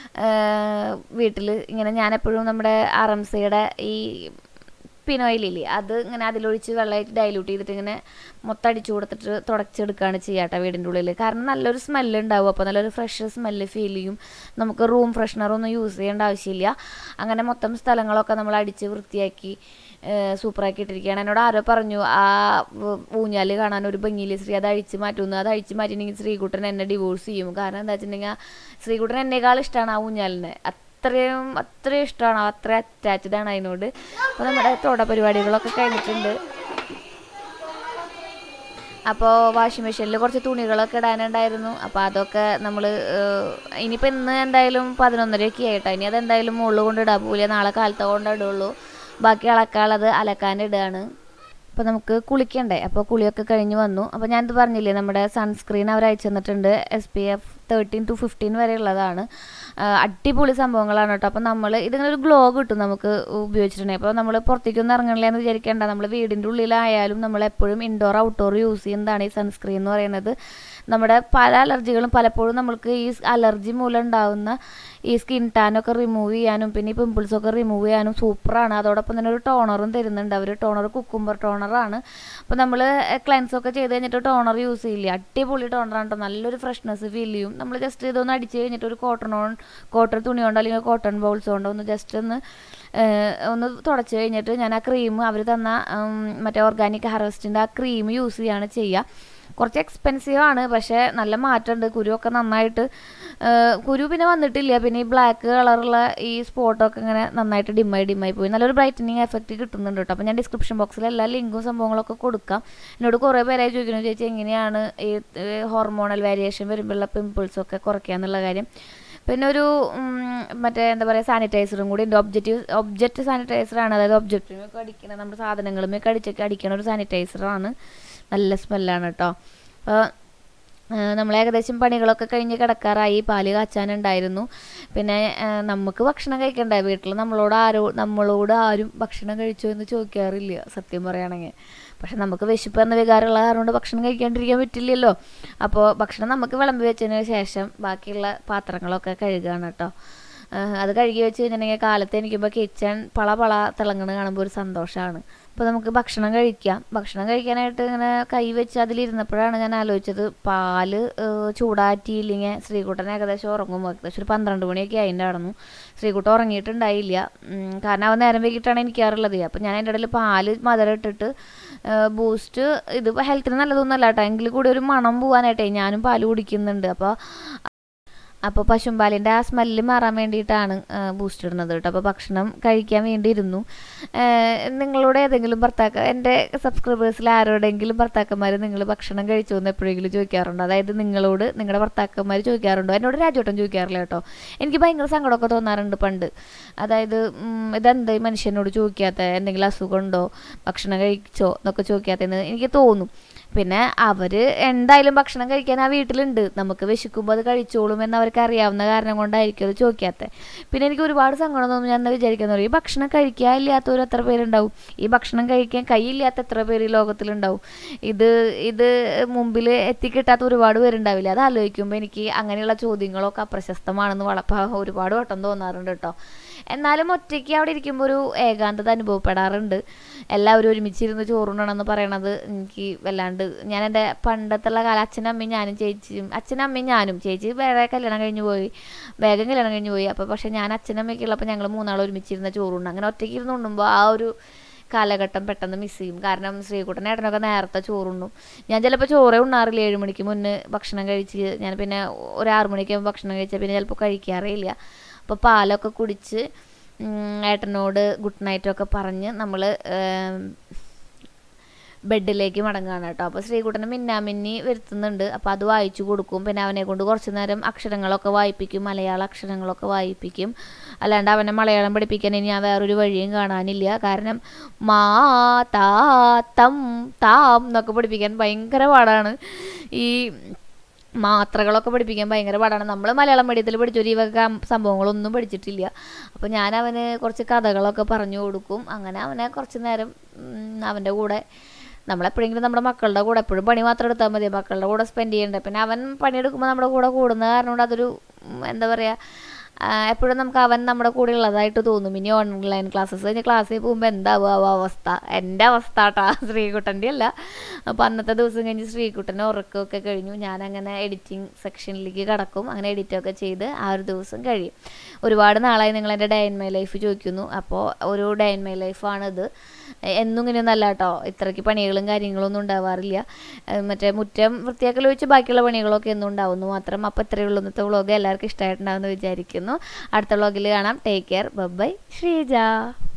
Speaker 3: വീട്ടിൽ ഇങ്ങനെ ഞാൻ എപ്പോഴും നമ്മുടെ ആർ എം സിയുടെ ഈ പിനോയിലില്ലേ അത് ഇങ്ങനെ അതിലൊഴിച്ച് വെള്ളമായിട്ട് ഡൈല്യൂട്ട് ചെയ്തിട്ട് ഇങ്ങനെ മൊത്തം അടിച്ചു കൊടുത്തിട്ട് തുടച്ചെടുക്കുകയാണ് ചെയ്യാട്ടോ വീടിൻ്റെ ഉള്ളിൽ കാരണം നല്ലൊരു സ്മെല്ല് ഉണ്ടാവും അപ്പോൾ നല്ലൊരു ഫ്രഷ് സ്മെല്ല് ഫീൽ ചെയ്യും നമുക്ക് റൂം ഫ്രഷ്നറൊന്നും യൂസ് ചെയ്യേണ്ട ആവശ്യമില്ല അങ്ങനെ മൊത്തം സ്ഥലങ്ങളൊക്കെ നമ്മൾ അടിച്ച് വൃത്തിയാക്കി സൂപ്പറാക്കി ഇട്ടിരിക്കുകയാണ് എന്നോട് ആരോ പറഞ്ഞു ആ ഊഞ്ഞാൽ കാണാൻ ഒരു ഭംഗിയില്ല ശ്രീ അത് അഴിച്ച് മാറ്റുന്നു അത് അഴിച്ച് മാറ്റിയിട്ടുണ്ടെങ്കിൽ ശ്രീകുട്ടൻ എന്നെ ഡിവോഴ്സ് ചെയ്യും കാരണം എന്താ വെച്ചിട്ടുണ്ടെങ്കിൽ ശ്രീകുട്ടൻ എന്നേക്കാൾ ഇഷ്ടമാണ് ആ ഊഞ്ഞാലിനെ അത്രയും അത്രയും ഇഷ്ടമാണ് അത്ര അറ്റാച്ച്ഡ് ആണ് അതിനോട് അപ്പോൾ നമ്മുടെ തോട പരിപാടികളൊക്കെ കഴിഞ്ഞിട്ടുണ്ട് അപ്പോൾ വാഷിംഗ് മെഷീനിൽ കുറച്ച് തുണികളൊക്കെ ഇടാനുണ്ടായിരുന്നു അപ്പോൾ അതൊക്കെ നമ്മൾ ഇനിയിപ്പോൾ ഇന്ന് എന്തായാലും പതിനൊന്നരയൊക്കെ ആയിട്ടോ ഇനി അതെന്തായാലും മുകളിൽ കൊണ്ട് ഇടാൻ പോവില്ല നാളെ കാലത്തെ കൊണ്ട് ഇടുള്ളൂ ബാക്കി അളക്കാനുള്ളത് അലക്കാനിടുകയാണ് അപ്പോൾ നമുക്ക് കുളിക്കണ്ടേ അപ്പോൾ കുളിയൊക്കെ കഴിഞ്ഞ് വന്നു അപ്പോൾ ഞാനിത് പറഞ്ഞില്ലേ നമ്മുടെ സൺസ്ക്രീൻ അവർ അയച്ചു തന്നിട്ടുണ്ട് S P F thirteen to fifteen വരെ ഉള്ളതാണ് ആ, അടിപൊളി സംഭവങ്ങളാണ് കേട്ടോ അപ്പോൾ നമ്മൾ ഇതിങ്ങനെ ഒരു ഗ്ലോ കിട്ടും നമുക്ക് ഉപയോഗിച്ചിട്ടുണ്ടെങ്കിൽ അപ്പോൾ നമ്മൾ പുറത്തേക്കൊന്നും ഇറങ്ങണില്ല എന്ന് വിചാരിക്കേണ്ട നമ്മൾ വീടിൻ്റെ ഉള്ളിലായാലും നമ്മൾ എപ്പോഴും ഇൻഡോർ ഔട്ട്ഡോർ യൂസ് ചെയ്യുന്നതാണ് ഈ സൺസ്ക്രീൻ എന്ന് പറയുന്നത് നമ്മുടെ പല അലർജികളും പലപ്പോഴും നമ്മൾക്ക് ഈ അലർജി മൂലം ഉണ്ടാകുന്ന ഈ സ്കിൻ ടാനൊക്കെ റിമൂവ് ചെയ്യാനും പിന്നെ ഈ പിമ്പിൾസൊക്കെ റിമൂവ് ചെയ്യാനും സൂപ്പറാണ് അതോടൊപ്പം തന്നെ ഒരു ടോണറും തരുന്നുണ്ട് അവർ ടോണർ കുക്കുംബർ ടോണറാണ് അപ്പോൾ നമ്മൾ ക്ലെൻസ് ഒക്കെ ചെയ്ത് കഴിഞ്ഞിട്ട് ടോണർ യൂസ് ചെയ്യില്ല അടിപൊളി ടോണറാണ് കേട്ടോ നല്ലൊരു ഫ്രഷ്നെസ് ഫീൽ ചെയ്യും നമ്മൾ ജസ്റ്റ് ഇതൊന്ന് അടിച്ച് കഴിഞ്ഞിട്ട് ഒരു കോട്ടൺ കോട്ടൺ തുണി കൊണ്ടോ അല്ലെങ്കിൽ കോട്ടൺ ബൗൾസ് കൊണ്ടോ ഒന്ന് ജസ്റ്റ് ഒന്ന് ഏഹ്, ഒന്ന് തുടച്ച് കഴിഞ്ഞിട്ട് ഞാൻ ആ ക്രീം അവർ തന്ന ഉം, മറ്റേ ഓർഗാനിക് ഹാർവസ്റ്റിൻ്റെ ആ ക്രീം യൂസ് ചെയ്യാണ് ചെയ്യുക കുറച്ച് എക്സ്പെൻസീവ് ആണ് പക്ഷേ നല്ല മാറ്റമുണ്ട് കുരുവൊക്കെ നന്നായിട്ട് ഏഹ്, കുരു പിന്നെ വന്നിട്ടില്ല പിന്നെ ഈ ബ്ലാക്ക് കളറുള്ള ഈ സ്പോട്ടൊക്കെ ഇങ്ങനെ നന്നായിട്ട് ഡിമ്മായി ഡിമ്മായി പോയി നല്ലൊരു ബ്രൈറ്റനിങ് എഫക്റ്റ് കിട്ടുന്നുണ്ട് കേട്ടോ അപ്പോൾ ഞാൻ ഡിസ്ക്രിപ്ഷൻ ബോക്സിൽ എല്ലാ ലിങ്കും സംഭവങ്ങളൊക്കെ കൊടുക്കാം എന്നോട് കുറേ പേരായി ചോദിക്കുന്നു ചേച്ചി എങ്ങനെയാണ് ഈ ഹോർമോണൽ വേരിയേഷൻ വരുമ്പോഴുള്ള പിമ്പിൾസൊക്കെ കുറയ്ക്കുക എന്നുള്ള കാര്യം പിന്നെ ഒരു ഉം, മറ്റേ എന്താ പറയുക സാനിറ്റൈസറും കൂടി ഉണ്ട് ഒബ്ജക്റ്റീവ് ഒബ്ജക്റ്റ് സാനിറ്റൈസറാണ് അതായത് ഒബ്ജക്റ്റിനൊക്കെ അടിക്കണ നമ്മുടെ സാധനങ്ങളുമൊക്കെ അടിച്ചൊക്കെ അടിക്കണ ഒരു സാനിറ്റൈസറാണ് നല്ല സ്മെല്ലാണ് കേട്ടോ അപ്പോൾ നമ്മൾ ഏകദേശം പണികളൊക്കെ കഴിഞ്ഞ് കിടക്കാറായി പാല് കാച്ചാനുണ്ടായിരുന്നു പിന്നെ ആ, നമുക്ക് ഭക്ഷണം കഴിക്കണ്ടേ വീട്ടിൽ നമ്മളോട് ആരോ നമ്മളോട് ആരും ഭക്ഷണം കഴിച്ചോ എന്ന് ചോദിക്കാറില്ല സത്യം പറയുകയാണെങ്കിൽ പക്ഷെ നമുക്ക് വിശപ്പ് എന്ന വികാരമുള്ള കാരണം കൊണ്ട് ഭക്ഷണം കഴിക്കാണ്ടിരിക്കാൻ പറ്റില്ലല്ലോ അപ്പോൾ ഭക്ഷണം നമുക്ക് വിളമ്പി വെച്ചതിന് ശേഷം ബാക്കിയുള്ള പാത്രങ്ങളൊക്കെ കഴുകുകയാണ് കേട്ടോ ആഹ് അത് കഴുകി വെച്ച് കഴിഞ്ഞിട്ടുണ്ടെങ്കിൽ കാലത്ത് എനിക്കുമ്പോൾ കിച്ചൺ പള പള തിളങ്ങണ കാണുമ്പോൾ ഒരു സന്തോഷമാണ് അപ്പോൾ നമുക്ക് ഭക്ഷണം കഴിക്കാം ഭക്ഷണം കഴിക്കാനായിട്ട് ഇങ്ങനെ കൈ വെച്ച് അതിലിരുന്നപ്പോഴാണ് ഞാൻ ആലോചിച്ചത് പാല് ഏഹ് ചൂടാറ്റിയില്ലെങ്കിൽ ശ്രീകുട്ടൻ ഏകദേശം ഉറങ്ങും ഏകദേശം ഒരു പന്ത്രണ്ട് മണിയൊക്കെ ആയിട്ടുണ്ടായിരുന്നു ശ്രീകുട്ടൻ ഉറങ്ങിയിട്ടുണ്ടായില്ല ഉം, കാരണം അവൻ നേരം വൈകിട്ടാണ് എനിക്കാറുള്ളത് അപ്പോൾ ഞാൻ അതിൻ്റെ ഇടയിൽ പാല് മധുരം ഇട്ടിട്ട് ബൂസ്റ്റ് ഇത് ഹെൽത്തിന് നല്ലതൊന്നുമല്ല കേട്ടോ എങ്കിൽ കൂടി ഒരു മണം പോകാനായിട്ടേ ഞാനും പാല് കുടിക്കുന്നുണ്ട് അപ്പോൾ അപ്പോൾ പശുമ്പാലിൻ്റെ ആ സ്മെല്ല് മാറാൻ വേണ്ടിയിട്ടാണ് ബൂസ്റ്റ് ഇടുന്നത് കേട്ടോ അപ്പോൾ ഭക്ഷണം കഴിക്കാൻ വേണ്ടി ഇരുന്നു ഏഹ് നിങ്ങളോട് ഏതെങ്കിലും ഭർത്താക്ക എൻ്റെ സബ്സ്ക്രൈബേഴ്സിൽ ആരോടെങ്കിലും ഭർത്താക്കന്മാർ നിങ്ങൾ ഭക്ഷണം കഴിച്ചു എന്ന് എപ്പോഴെങ്കിലും ചോദിക്കാറുണ്ടോ അതായത് നിങ്ങളോട് നിങ്ങളുടെ ഭർത്താക്കന്മാർ ചോദിക്കാറുണ്ടോ എന്നോട് രാജോട്ടൻ ചോദിക്കാറില്ല കേട്ടോ എനിക്ക് ഭയങ്കര സങ്കടമൊക്കെ തോന്നാറുണ്ട് പണ്ട് അതായത് ഉം, ഇതെന്താ ഈ മനുഷ്യനോട് ചോദിക്കാത്ത എന്തെങ്കിലും അസുഖമുണ്ടോ ഭക്ഷണം കഴിച്ചോ എന്നൊക്കെ ചോദിക്കാത്തതെന്ന് എനിക്ക് തോന്നും പിന്നെ അവർ എന്തായാലും ഭക്ഷണം കഴിക്കാൻ ആ വീട്ടിലുണ്ട് നമുക്ക് വിശക്കുമ്പോൾ അത് കഴിച്ചോളും എന്ന് അവർക്ക് അറിയാവുന്ന കാരണം കൊണ്ടായിരിക്കും അത് ചോദിക്കാത്തത് പിന്നെ എനിക്ക് ഒരുപാട് സങ്കടം തോന്നും ഞാൻ എന്താ വിചാരിക്കാൻ ഈ ഭക്ഷണം കഴിക്കാൻ ഇല്ലാത്തവർ എത്ര പേരുണ്ടാവും ഈ ഭക്ഷണം കഴിക്കാൻ കൈയില്ലാത്ത എത്ര പേര് ഈ ലോകത്തിലുണ്ടാവും ഇത് ഇത് മുമ്പിൽ എത്തിക്കിട്ടാത്ത ഒരുപാട് പേരുണ്ടാവില്ല അത് ആലോചിക്കുമ്പോൾ എനിക്ക് അങ്ങനെയുള്ള ചോദ്യങ്ങളൊക്കെ അപ്രശസ്തമാണെന്ന് വളപ്പ ഒരുപാട് വട്ടം തോന്നാറുണ്ട് കേട്ടോ എന്നാലും ഒറ്റയ്ക്ക് അവിടെ ഇരിക്കുമ്പോൾ ഒരു ഏകാന്തത അനുഭവപ്പെടാറുണ്ട് എല്ലാവരും ഒരുമിച്ചിരുന്ന് ചോറുണ്ണണമെന്ന് പറയണത് എനിക്ക് വല്ലാണ്ട് ഞാൻ എൻ്റെ പണ്ടത്തുള്ള കാലം അച്ഛനും അമ്മയും ഞാനും ചേച്ചിയും അച്ഛനും അമ്മയും ഞാനും ചേച്ചി വേറെ കല്യാണം കഴിഞ്ഞ് പോയി വേഗം കല്യാണം കഴിഞ്ഞ് പോയി അപ്പോൾ പക്ഷേ ഞാൻ അച്ഛനും അമ്മയൊക്കെ ഉള്ളപ്പോൾ ഞങ്ങൾ മൂന്നാളും ഒരുമിച്ചിരുന്ന ചോറുണ്ണ അങ്ങനെ ഒറ്റയ്ക്ക് ഇരുന്ന് ഉണ്ണുമ്പോൾ ആ ഒരു കാലഘട്ടം പെട്ടെന്ന് മിസ് ചെയ്യും കാരണം ശ്രീകുട്ടൻ ഏട്ടനൊക്കെ നേരത്തെ ചോറുണ്ണും ഞാൻ ചിലപ്പോൾ ചോറേ ഉണ്ണാറില്ല ഏഴ് മണിക്ക് മുന്നേ ഭക്ഷണം കഴിച്ച് ഞാൻ പിന്നെ ഒരു ആറ് മണിക്ക് ഭക്ഷണം കഴിച്ചാൽ പിന്നെ ചിലപ്പോൾ കഴിക്കാറേ ഇല്ല അപ്പോൾ പാലൊക്കെ കുടിച്ച് ഉം, ഏട്ടനോട് ഗുഡ് നൈറ്റൊക്കെ പറഞ്ഞ് നമ്മൾ ബെഡിലേക്ക് മടങ്ങുകയാണ് കേട്ടോ അപ്പോൾ ശ്രീകുട്ടനെ മിന്നാമിന്നി വരുത്തുന്നുണ്ട് അപ്പോൾ അത് വായിച്ചു കൊടുക്കും പിന്നെ അവനെ കൊണ്ട് കുറച്ച് നേരം അക്ഷരങ്ങളൊക്കെ വായിപ്പിക്കും മലയാള അക്ഷരങ്ങളൊക്കെ വായിപ്പിക്കും അല്ലാണ്ട് അവനെ മലയാളം പഠിപ്പിക്കാൻ ഇനി ഞാൻ വേറൊരു വഴിയും കാണാനില്ല കാരണം മാ താ തം താം എന്നൊക്കെ പഠിപ്പിക്കാൻ ഭയങ്കര പാടാണ് ഈ മാത്രകളൊക്കെ പഠിപ്പിക്കാൻ ഭയങ്കര പാടാണ് നമ്മൾ മലയാളം മീഡിയത്തിൽ പഠിച്ചൊരു ഈ വക സംഭവങ്ങളൊന്നും പഠിച്ചിട്ടില്ല അപ്പോൾ ഞാൻ അവന് കുറച്ച് കഥകളൊക്കെ പറഞ്ഞു കൊടുക്കും അങ്ങനെ അവനെ കുറച്ച് നേരം ഉം, അവൻ്റെ കൂടെ നമ്മളെപ്പോഴെങ്കിലും നമ്മുടെ മക്കളുടെ കൂടെ എപ്പോഴും പണി മാത്രം എടുത്താൽ മതി മക്കളുടെ കൂടെ സ്പെൻഡ് ചെയ്യണ്ടേ പിന്നെ അവൻ പണിയെടുക്കുമ്പോൾ നമ്മുടെ കൂടെ കൂടുന്ന കാരണം കൊണ്ട് അതൊരു ഉം, എന്താ പറയുക എപ്പോഴും നമുക്ക് അവൻ നമ്മുടെ കൂടെ ഉള്ളതായിട്ട് തോന്നും ഇനി ഓൺലൈൻ ക്ലാസ്സസ് കഴിഞ്ഞ് ക്ലാസ്സിൽ പോകുമ്പോൾ എന്താവും ആ അവസ്ഥ എൻ്റെ അവസ്ഥ കേട്ടാ ശ്രീകുട്ടൻ്റെ അല്ല അപ്പോൾ അന്നത്തെ ദിവസം കഴിഞ്ഞ് ശ്രീകുട്ടൻ്റെ ഉറക്കമൊക്കെ കഴിഞ്ഞു ഞാനങ്ങനെ എഡിറ്റിംഗ് സെക്ഷനിലേക്ക് കടക്കും അങ്ങനെ എഡിറ്റൊക്കെ ചെയ്ത് ആ ഒരു ദിവസം കഴിയും ഒരുപാട് നാളായി നിങ്ങൾ എൻ്റെ ഡേ ഇൻ മൈ ലൈഫ് ചോദിക്കുന്നു അപ്പോൾ ഒരു ഡേ ഇൻ മൈ ലൈഫാണിത് എന്നും ഇങ്ങനെയൊന്നല്ല കേട്ടോ ഇത്രയ്ക്ക് പണികളും കാര്യങ്ങളൊന്നും ഉണ്ടാവാറില്ല ഏഹ് മറ്റേ മുറ്റം വൃത്തിയാക്കൽ വെച്ച് ബാക്കിയുള്ള പണികളൊക്കെ എന്നും ഉണ്ടാവുന്നു മാത്രം അപ്പോൾ ഇത്രയേ ഉള്ളൂ ഇന്നത്തെ വ്ളോഗ് എല്ലാവർക്കും ഇഷ്ടമായിട്ടുണ്ടാവുമെന്ന് വിചാരിക്കുന്നു അടുത്ത വ്ളോഗിൽ കാണാം ടേക്ക് കെയർ ബൈ ശ്രീജ